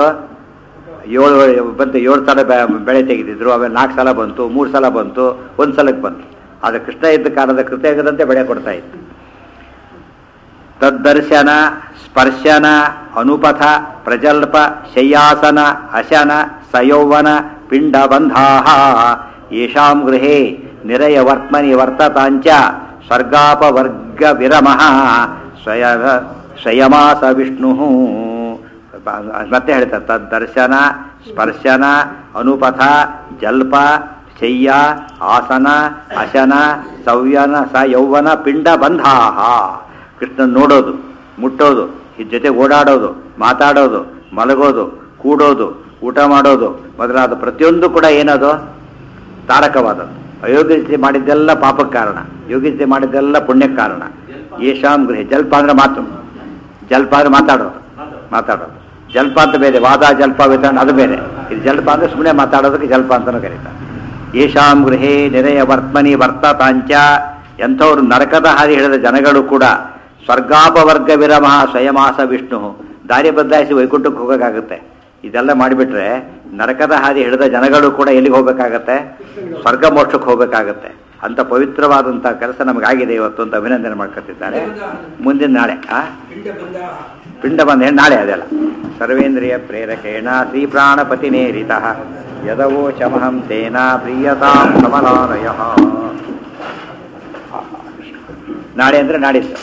ಏಳು ಬಂತು ಏಳು ಸಲ ಬೆ- ಬೆಳೆ ತೆಗೆದಿದ್ರು ಆಮೇಲೆ ನಾಲ್ಕು ಸಲ ಬಂತು ಮೂರು ಸಲ ಬಂತು ಒಂದು ಸಲಕ್ಕೆ ಬಂತು ಆದರೆ ಕೃಷ್ಣ ಇದ್ದ ಕಾಲದ ಕೃತಜ್ಞದಂತೆ ಬೆಳೆ ಕೊಡ್ತಾ ಇತ್ತು ತದ್ದರ್ಶನ ಸ್ಪರ್ಶನ ಅನುಪಥ ಪ್ರಜಲ್ಪ ಶಯ್ಯಾಸನ ಅಶನ ಸಯೌವನ ಪಿಂಡಬಂಧಾ ಯೇಷಾಂ ಗೃಹೇ ನಿರಯವರ್ತ್ಮನಿ ವರ್ತತಾಂಚ ಸ್ವರ್ಗಾಪವರ್ಗ ವಿರಮಃ ಸ್ವಯ ಸ್ವಯಮಾಸ ವಿಷ್ಣು ಮತ್ತೆ ಹೇಳ್ತಾರೆ ತದ್ದರ್ಶನ ಸ್ಪರ್ಶನ ಅನುಪಥ ಜಲ್ಪ ಶಯ್ಯ ಆಸನ ಅಶನ ಸವ್ಯನ ಸ ಯೌವನ ಪಿಂಡ ಬಂಧಾಹ ಕೃಷ್ಣನ್ ನೋಡೋದು ಮುಟ್ಟೋದು ಇದ್ ಜೊತೆ ಓಡಾಡೋದು ಮಾತಾಡೋದು ಮಲಗೋದು ಕೂಡೋದು ಊಟ ಮಾಡೋದು ಮೊದಲಾದ ಪ್ರತಿಯೊಂದು ಕೂಡ ಏನದು ತಾರಕವಾದದ್ದು ಅಯೋಗ್ಯತೆ ಮಾಡಿದ್ದೆಲ್ಲ ಪಾಪಕ್ಕೆ ಕಾರಣ ಯೋಗ್ಯತೆ ಮಾಡಿದ್ದೆಲ್ಲ ಪುಣ್ಯಕ್ಕೆ ಕಾರಣ ಯೇಷಾಂ ಗೃಹ ಜಲ್ಪ ಅಂದ್ರೆ ಮಾತು ಜಲ್ಪ ಅಂದ್ರೆ ಮಾತಾಡೋದು ಮಾತಾಡೋದು ಜಲ್ಪ ಅಂತ ಬೇರೆ ವಾದ ಜಲ್ಪ ವಿತರಣ ಅದು ಬೇರೆ ಇದು ಜಲ್ಪ ಅಂದ್ರೆ ಸುಮ್ಮನೆ ಮಾತಾಡೋದಕ್ಕೆ ಜಲ್ಪ ಅಂತಲೂ ಕರೀತಾರೆ ಯೇಷಾಂ ಗೃಹೇ ನೆರೆಯ ವರ್ತಮನಿ ವರ್ತತಾಂಚ ಎಂಥವ್ರು ನರಕದ ಹಾದಿ ಹಿಡಿದ ಜನಗಳು ಕೂಡ ಸ್ವರ್ಗಾಪವರ್ಗ ವಿರಮಃ ಸ್ವಯಮಾಸ ವಿಷ್ಣು ದಾರಿ ಬದಲಾಯಿಸಿ ವೈಕುಂಠಕ್ಕೆ ಹೋಗೋಕ್ಕಾಗುತ್ತೆ ಇದೆಲ್ಲ ಮಾಡಿಬಿಟ್ರೆ ನರಕದ ಹಾದಿ ಹಿಡಿದ ಜನಗಳು ಕೂಡ ಎಲ್ಲಿಗೆ ಹೋಗ್ಬೇಕಾಗತ್ತೆ ಸ್ವರ್ಗ ಮೋಕ್ಷಕ್ಕೆ ಹೋಗ್ಬೇಕಾಗತ್ತೆ ಅಂತ ಪವಿತ್ರವಾದಂಥ ಕೆಲಸ ನಮಗಾಗಿದೆ ಇವತ್ತು ಅಂತ ಅಭಿನಂದನೆ ಮಾಡ್ಕೊತಿದ್ದಾರೆ ಮುಂದಿನ ನಾಳೆ ಆ ಪಿಂಡ ಬಂದ ಹೇಳಿ ನಾಳೆ ಅದೆಲ್ಲ ಸರ್ವೇಂದ್ರಿಯ ಪ್ರೇರಕೇಣ ಶ್ರೀ ಪ್ರಾಣಪತಿ ನೇರಿತ ಯದವೋ ಶಮಹಂ ತೇನ ಪ್ರಿಯತಾಂ ಕಮಲಾಲಯ ನಾಳೆ ಅಂದರೆ ನಾಡಿದ್ದು